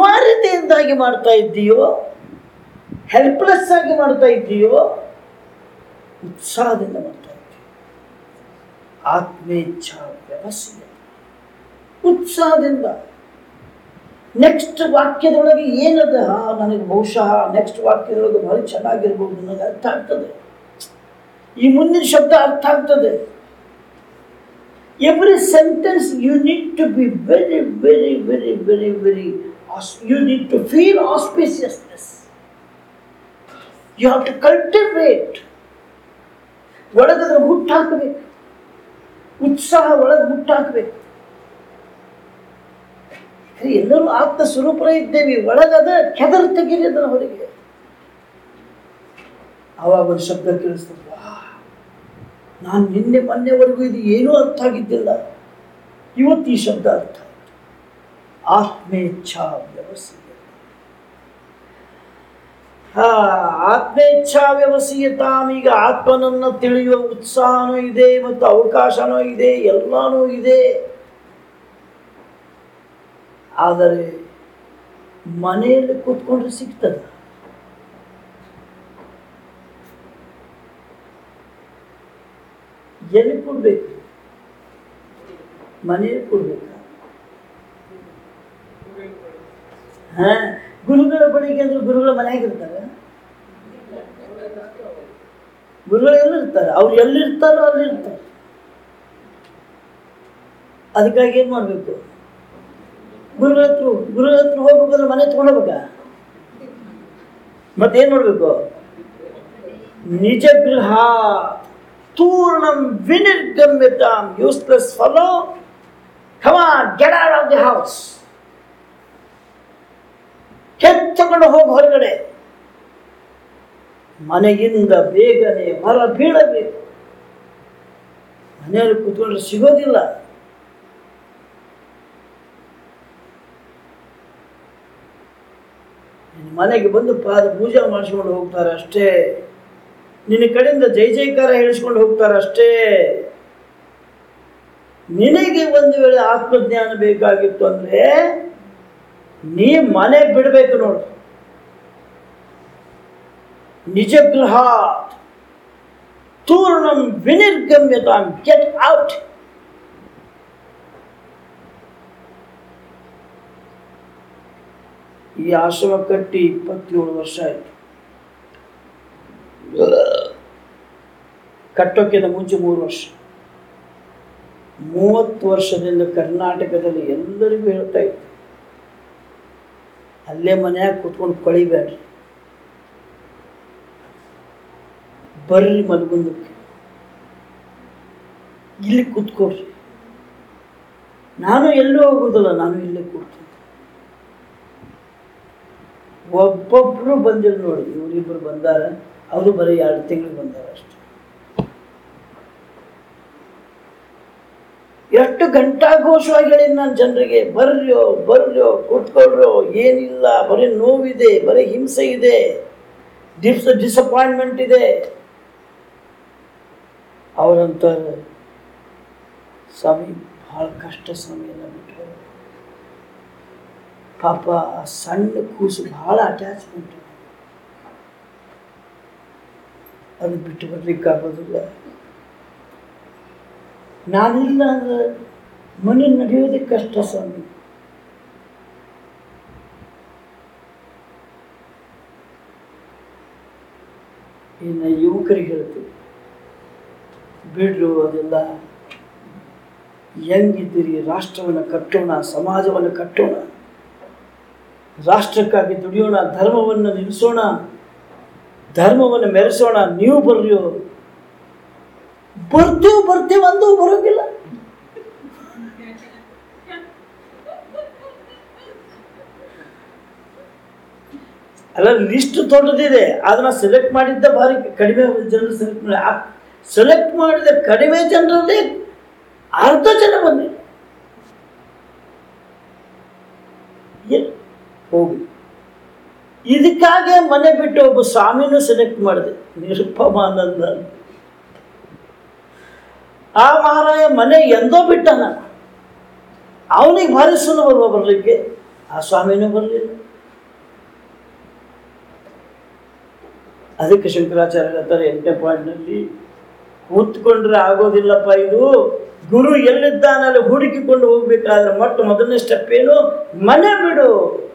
ಅನಿವಾರ್ಯತೆಯಿಂದಾಗಿ ಮಾಡ್ತಾ ಇದ್ದೀಯೋ ಹೆಲ್ಪ್ಲೆಸ್ ಆಗಿ ಮಾಡ್ತಾ ಇದ್ದೀಯೋ ಉತ್ಸಾಹದಿಂದ ಮಾಡ್ತಾ ಇದ್ದೀವಿ ಆತ್ಮೇಚ್ಛಾ ವ್ಯವಸ್ಥೆ ಉತ್ಸಾಹದಿಂದ ನೆಕ್ಸ್ಟ್ ವಾಕ್ಯದೊಳಗೆ ಏನದ ಆ, ನನಗೆ ಬಹುಶಃ ನೆಕ್ಸ್ಟ್ ವಾಕ್ಯದೊಳಗೆ ಭಾಳ ಚೆನ್ನಾಗಿರ್ಬೋದು ನನಗೆ ಅರ್ಥ ಆಗ್ತದೆ ಈ ಮುಂದಿನ ಶಬ್ದ ಅರ್ಥ ಆಗ್ತದೆ every sentence you need to be very very very very very you need to feel a spaciousness you have to cultivate ಒಳಗದ ಹುಟ್ಟಾಕಬೇಕು ಉತ್ಸಾಹ ಒಳಗೆ ಹುಟ್ಟಾಕಬೇಕು ಎಲ್ಲರೂ ಆತ್ಮ ಸ್ವರೂಪರೇ ಇದ್ದೇವೆ ಒಳಗದ ಕೆದರ್ ತೆಗೀರಿ ಅದರ ಹೊರಗೆ ಆವಾಗ ಒಂದು ಶಬ್ದ ಕೇಳಿಸ್ತದೆ ನಾನು ನಿನ್ನೆ ಮೊನ್ನೆವರೆಗೂ ಇದು ಏನೂ ಅರ್ಥ ಆಗಿದ್ದಿಲ್ಲ ಇವತ್ತು ಈ ಶಬ್ದ ಅರ್ಥ ಆಯ್ತು ಆತ್ಮೇಚ್ಛಾ ವ್ಯವಸ್ಥೆ ಹಾ ಆತ್ಮೇಚ್ಛಾ ವ್ಯವಸ್ಥೆಯತಾಂ ಈಗ ಆತ್ಮನನ್ನು ತಿಳಿಯುವ ಉತ್ಸಾಹನೂ ಇದೆ ಮತ್ತು ಅವಕಾಶನೂ ಇದೆ ಎಲ್ಲಾನೂ ಇದೆ ಆದರೆ ಮನೆಯಲ್ಲಿ ಕೂತ್ಕೊಂಡ್ರೆ ಸಿಗ್ತದೆ ಎಲ್ಲಿ ಕೊಡ್ಬೇಕು ಮನೆಯಲ್ಲಿ ಕೊಡ್ಬೇಕಾ ಹಾ ಗುರುಗಳ ಬಳಿಗೆ ಅಂದ್ರೆ ಗುರುಗಳ ಮನೆಯಾಗ ಇರ್ತಾರೆ ಗುರುಗಳು ಎಲ್ಲಿರ್ತಾರೆ ಅವ್ರು ಎಲ್ಲಿರ್ತಾರೋ ಅಲ್ಲಿ ಇರ್ತಾರೆ ಅದಕ್ಕಾಗಿ ಏನು ಮಾಡಬೇಕು ಗುರುಗಳ ಹತ್ರ ಗುರುಗಳ ಹತ್ರ ಹೋಗ್ಬೇಕಂದ್ರೆ ಮನೆ ತಗೊಂಡೋಗ್ಬೇಕಾ ಮತ್ತೇನು ಮಾಡಬೇಕು ನಿಜ ಗೃಹ ತೂರ್ಣಂ ವಿನಿರ್ಗಮ್ಯತಾಂ useless fellow come on get out of the house ಕೆತ್ತಕೊಂಡು ಹೋಗಿ ಹೊರಗಡೆ ಮನೆಯಿಂದ ಬೇಗನೆ ಹೊರ ಬೀಳಬೇಕು ಮನೆಯಲ್ಲಿ ಕೂತ್ಕೊಂಡ್ರೆ ಸಿಗೋದಿಲ್ಲ ನಿನ್ನ ಮನೆಗೆ ಬಂದು ಪಾದ ಪೂಜೆ ಮಾಡಿಸ್ಕೊಂಡು ಹೋಗ್ತಾರೆ ಅಷ್ಟೇ ನಿನ್ನ ಕಡೆಯಿಂದ ಜೈ ಜೈಕಾರ ಹೇಳಿಸ್ಕೊಂಡು ಹೋಗ್ತಾರೆ ಅಷ್ಟೇ ನಿನಗೆ ಒಂದು ವೇಳೆ ಆತ್ಮಜ್ಞಾನ ಬೇಕಾಗಿತ್ತು ಅಂದರೆ ನೀ ಮನೆ ಬಿಡಬೇಕು ನೋಡು ನಿಜ ಗೃಹ ತೂರ್ಣಂ ವಿನಿರ್ಗಮ್ಯತಾಂ ಗೆಟ್ ಔಟ್ ಈ ಆಶ್ರಮ ಕಟ್ಟಿ ಇಪ್ಪತ್ತೇಳು ವರ್ಷ ಆಯಿತು ಕಟ್ಟೋಕ್ಕಿಂತ ಮುಂಚೆ ಮೂರು ವರ್ಷ ಮೂವತ್ತು ವರ್ಷದಿಂದ ಕರ್ನಾಟಕದಲ್ಲಿ ಎಲ್ಲರಿಗೂ ಹೇಳ್ತಾ ಇತ್ತು ಅಲ್ಲೇ ಮನ್ಯಾಗ ಕೂತ್ಕೊಂಡು ಕೊಳಿಬೇಡ್ರಿ ಬರ್ರಿ ಮಲ್ಗುಂದಕ್ಕೆ ಇಲ್ಲಿ ಕೂತ್ಕೊಡ್ರಿ ನಾನು ಎಲ್ಲೂ ಹೋಗೋದಿಲ್ಲ ನಾನು ಇಲ್ಲೇ ಕೂಡ್ತೀನಿ ಒಬ್ಬೊಬ್ರು ಬಂದಿಲ್ಲ ನೋಡಿ ಇವರಿಬ್ಬರು ಬಂದಾರ ಅವರು ಬರೀ ಎರಡು ತಿಂಗಳು ಬಂದಾರ ಅಷ್ಟೆ ಎಷ್ಟು ಗಂಟಾಘೋಷವಾಗಿ ಹೇಳಿದ್ ನಾನು ಜನರಿಗೆ ಬರ್ರ್ಯೋ ಬರ್ರ್ಯೋ ಕೂತ್ಕೊಳ್ರೋ ಏನಿಲ್ಲ ಬರೀ ನೋವಿದೆ ಬರೀ ಹಿಂಸೆ ಇದೆ ಡಿಸ್ ಡಿಸಪಾಯಿಂಟ್ಮೆಂಟ್ ಇದೆ ಅವರಂತಾರೆ ಸ್ವಾಮಿ ಭಾಳ ಕಷ್ಟ ಸ್ವಾಮಿ ಎಲ್ಲ ಬಿಟ್ಟು ಪಾಪ ಆ ಸಣ್ಣ ಕೂಸು ಭಾಳ ಅಟ್ಯಾಚ್ಮೆಂಟ್ ಅದು ಬಿಟ್ಟು ಬರ್ಲಿಕ್ಕೆ ಆಗೋದಿಲ್ಲ ನಾನಿಲ್ಲ ಅಂದ್ರೆ ಮನೆ ನಡೆಯೋದೇ ಕಷ್ಟ ಸ್ವಾಮಿ ಇನ್ನು ಯುವಕರಿಗೆ ಹೇಳ್ತೀವಿ ಬಿಡ್ರು ಅದೆಲ್ಲ ಹೆಂಗಿದ್ದೀರಿ ರಾಷ್ಟ್ರವನ್ನು ಕಟ್ಟೋಣ ಸಮಾಜವನ್ನು ಕಟ್ಟೋಣ ರಾಷ್ಟ್ರಕ್ಕಾಗಿ ದುಡಿಯೋಣ ಧರ್ಮವನ್ನು ನಿಲ್ಲಿಸೋಣ ಧರ್ಮವನ್ನು ಮೆರೆಸೋಣ ನೀವು ಬರ್ರಿಯೋ ಬರ್ತೀವಿ ಬರ್ತೀವಿ ಅಂದು ಬರೋಂಗಿಲ್ಲ ಅಲ್ಲ ಲಿಸ್ಟ್ ದೊಡ್ಡದಿದೆ ಅದನ್ನ ಸೆಲೆಕ್ಟ್ ಮಾಡಿದ್ದ ಭಾರಿ ಕಡಿಮೆ ಜನರು ಸೆಲೆಕ್ಟ್ ಮಾಡಿ ಸೆಲೆಕ್ಟ್ ಮಾಡಿದ ಕಡಿಮೆ ಜನರಲ್ಲಿ ಅರ್ಧ ಜನ ಬಂದಿಲ್ಲ ಎ- ಹೋಗಿ ಇದಕ್ಕಾಗೆ ಮನೆ ಬಿಟ್ಟು ಒಬ್ಬ ಸ್ವಾಮಿನೂ ಸೆಲೆಕ್ಟ್ ಮಾಡಿದೆ ನಿರುಪಮಾನಂದ ಅಂತ. ಆ ಮಹಾರಾಯ ಮನೆ ಎಂದೋ ಬಿಟ್ಟನ ಅವನಿಗೆ ಭಾರಿ ಸುಲಭ ಬರಲಿಕ್ಕೆ ಆ ಸ್ವಾಮಿನೂ ಬರಲಿಲ್ಲ ಅದಕ್ಕೆ ಶಂಕರಾಚಾರ್ಯ ಹೇಳ್ತಾರೆ ಎಂಟನೇ ಪಾಯಿಂಟ್ನಲ್ಲಿ ಕೂತ್ಕೊಂಡ್ರೆ ಆಗೋದಿಲ್ಲಪ್ಪ ಇದು ಗುರು ಎಲ್ಲಿದ್ದಾನಲ್ಲಿ ಹುಡುಕಿಕೊಂಡು ಹೋಗ್ಬೇಕಾದ್ರೆ ಮೊಟ್ಟ ಮೊದಲನೇ ಸ್ಟೆಪ್ ಏನು ಮನೆ ಬಿಡು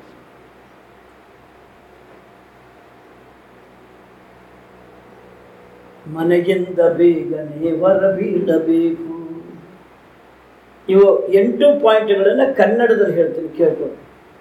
ಮನೆಗಿಂದ ಬೇಗನೆ ಹೊರ ಬೀಳಬೇಕು ಇವು ಎಂಟು ಪಾಯಿಂಟ್ಗಳನ್ನು ಕನ್ನಡದಲ್ಲಿ ಹೇಳ್ತೀನಿ ಕೇಳ್ಕೊಂಡು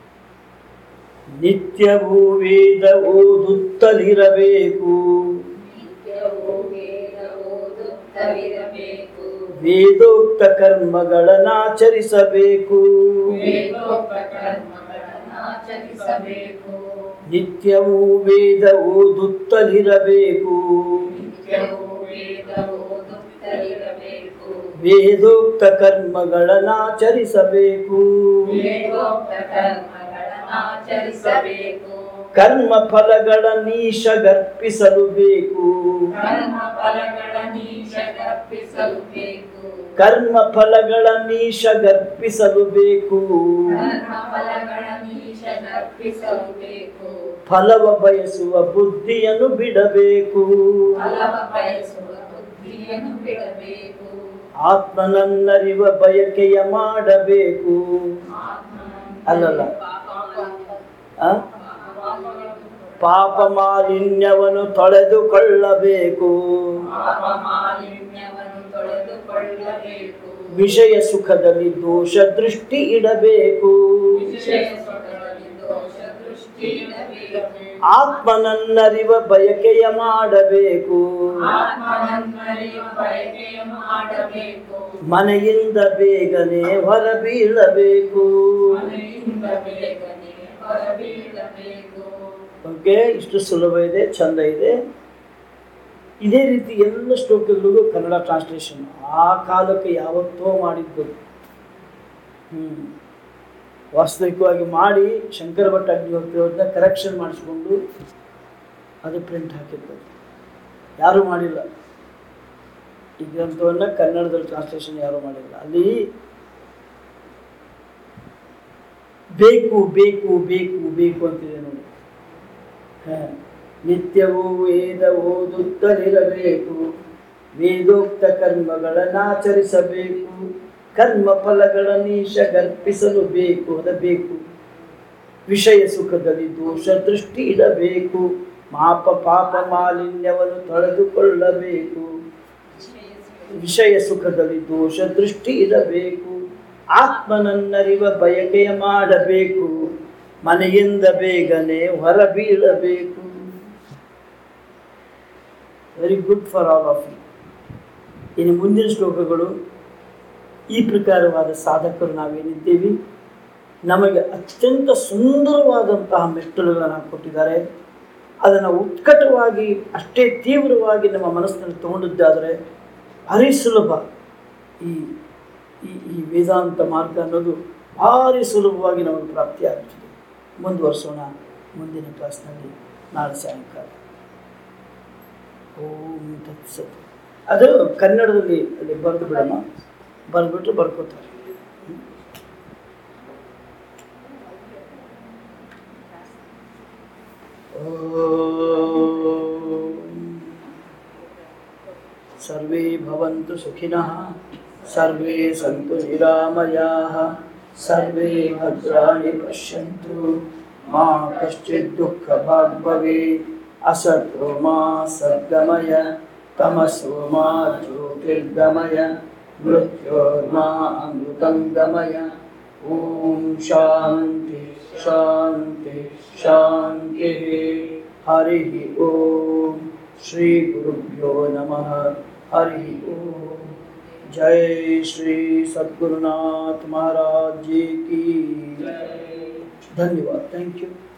ನಿತ್ಯವೂ ವೇದ ಓದುತ್ತಲಿರಬೇಕು ನಿತ್ಯವೂ ವೇದ ಓದುತ್ತಲಿರಬೇಕು ವೇದೋಕ್ತ ಕರ್ಮಗಳನ್ನಾಚರಿಸಬೇಕು ವೇದೋಕ್ತ ಕರ್ಮಗಳನ್ನಾಚರಿಸಬೇಕು ನಿತ್ಯವೂ ವೇದ ಓದುತ್ತಲಿರಬೇಕು ನಿತ್ಯವೂ ವೇದ ಓದುತ್ತಲಿರಬೇಕು ವೇದೋಕ್ತ ಕರ್ಮಗಳನ್ನಾಚರಿಸಬೇಕು ವೇದೋಕ್ತ ಕರ್ಮಗಳನ್ನಾಚರಿಸಬೇಕು ಕರ್ಮ ಫಲಗಳ ನೀಶಗರ್ಪಿಸಲು ಬೇಕು ಕರ್ಮ ಫಲಗಳ ನೀಶ ಗರ್ಪಿಸಲು ಬೇಕು ಕರ್ಮ ಫಲಗಳ ನೀಶಗರ್ಪಿಸಲು ಬೇಕು ಕರ್ಮ ಫಲಗಳ ನೀಶ ಗರ್ಪಿಸಲು ಬೇಕು ಫಲವ ಬಯಸುವ ಬುದ್ಧಿಯನ್ನು ಬಿಡಬೇಕು ಫಲವ ಬಯಸುವ ಬುದ್ಧಿಯನ್ನು ಬಿಡಬೇಕು ಆತ್ಮನನ್ನರಿವ ಬಯಕೆಯ ಮಾಡಬೇಕು ಅಲ್ಲಲ್ಲ. ಆ? ಪಾಪ ಮಾಲಿನ್ಯವನ್ನು ತೊಳೆದುಕೊಳ್ಳಬೇಕು ಪಾಪ ಮಾಲಿನ್ಯವನ್ನು ತೊಳೆದುಕೊಳ್ಳಬೇಕು ವಿಷಯ ಸುಖದಲ್ಲಿ ದೋಷ ದೃಷ್ಟಿ ಇಡಬೇಕು ವಿಷಯ ಸುಖದಲ್ಲಿ ದೋಷ ದೃಷ್ಟಿ ಇಡಬೇಕು ಆತ್ಮನನ್ನರಿವ ಬಯಕೆಯ ಮಾಡಬೇಕು ಆತ್ಮನನ್ನರಿವ ಬಯಕೆಯ ಮಾಡಬೇಕು ಮನೆಯಿಂದ ಬೇಗನೆ ಹೊರ ಬೀಳಬೇಕು ಮನೆಯಿಂದ ಬೇಗನೆ ಹೊರಬೀಳಬೇಕು ಓಕೆ ಇಷ್ಟು ಸುಲಭ ಇದೆ ಚಂದ ಇದೆ ಇದೇ ರೀತಿ ಎಲ್ಲ ಶ್ಲೋಕಗಳಿಗೂ ಕನ್ನಡ ಟ್ರಾನ್ಸ್ಲೇಷನ್ ಆ ಕಾಲಕ್ಕೆ ಯಾವತ್ತೋ ಮಾಡಿದ್ದು ಹ್ಮ್. ವಾಸ್ತವಿಕವಾಗಿ ಮಾಡಿ ಶಂಕರ ಭಟ್ ಅಗ್ನಿಹೋತ್ರಿಯವ್ರನ್ನ ಕರೆಕ್ಷನ್ ಮಾಡಿಸ್ಕೊಂಡು ಅದು ಪ್ರಿಂಟ್ ಹಾಕಿದ್ದು ಯಾರೂ ಮಾಡಿಲ್ಲ ಈ ಗ್ರಂಥವನ್ನು ಕನ್ನಡದಲ್ಲಿ ಟ್ರಾನ್ಸ್ಲೇಷನ್ ಯಾರೂ ಮಾಡಿಲ್ಲ ಅಲ್ಲಿ ಬೇಕು ಬೇಕು ಬೇಕು ಬೇಕು ಅಂತಿದೆ ನೋಡಿ ಹ. ನಿತ್ಯವೂ ವೇದ ಓದುತ್ತಲಿರಬೇಕು ವೇದೋಕ್ತ ಕರ್ಮಗಳನ್ನಾಚರಿಸಬೇಕು ಕರ್ಮ ಫಲಗಳ ನೀಶ ಗರ್ಪಿಸಲು ಬೇಕು ಅದ ಬೇಕು ವಿಷಯ ಸುಖದಲ್ಲಿ ದೋಷ ದೃಷ್ಟಿ ಇಡಬೇಕು ಮಾಪ ಪಾಪ ಮಾಲಿನ್ಯವನ್ನು ತೊಳೆದುಕೊಳ್ಳಬೇಕು ವಿಷಯ ಸುಖದಲ್ಲಿ ದೋಷ ದೃಷ್ಟಿ ಇಡಬೇಕು ಆತ್ಮನನ್ನರಿವ ಬಯಕೆಯ ಮಾಡಬೇಕು ಮನೆಯಿಂದ ಬೇಗನೆ ಹೊರ ಬೀಳಬೇಕು very good for all of you ಇನ್ನು ಮುಂದಿನ ಶ್ಲೋಕಗಳು ಈ ಪ್ರಕಾರವಾದ ಸಾಧಕರು ನಾವೇನಿದ್ದೇವೆ ನಮಗೆ ಅತ್ಯಂತ ಸುಂದರವಾದಂತಹ ಮೆಟ್ಟಲುಗಳನ್ನು ಕೊಟ್ಟಿದ್ದಾರೆ ಅದನ್ನು ಉತ್ಕಟವಾಗಿ ಅಷ್ಟೇ ತೀವ್ರವಾಗಿ ನಮ್ಮ ಮನಸ್ಸಿನಲ್ಲಿ ತಗೊಂಡಿದ್ದಾದರೆ ಭಾರಿ ಸುಲಭ ಈ ಈ ಈ ವೇದಾಂತ ಮಾರ್ಗ ಅನ್ನೋದು ಭಾರಿ ಸುಲಭವಾಗಿ ನಮಗೆ ಪ್ರಾಪ್ತಿಯಾಗುತ್ತದೆ ಮುಂದುವರಿಸೋಣ ಮುಂದಿನ ಕ್ಲಾಸ್ನಲ್ಲಿ ನಾಳೆ ಸಾಯಂಕಾಲ ಓಂ ತತ್ಸತ್ ಅದು ಕನ್ನಡದಲ್ಲಿ ಅಲ್ಲಿ ಬರೆದು ಬಿಡಮ್ಮ ಬರೆದ್ಬಿಟ್ಟು ಬರ್ಕೋತಾರೆ सर्वे भवन्तु सुखिनः सर्वे सन्तु निरामयाः सर्वे भद्राणि पश्यन्तु मा कश्चित् दुःखभाग् भवेत् असतो मा सद्गमय तमसो मा ज्योतिर्गमय मृत्योर्मा अमृतं गमय ॐ शान्ति शान्ति शान्तिः हरिः ॐ श्रीगुरुभ्यो नमः हरिः ॐ जय श्री सद्गुरुनाथ महाराज जी की धन्यवाद थैंक यू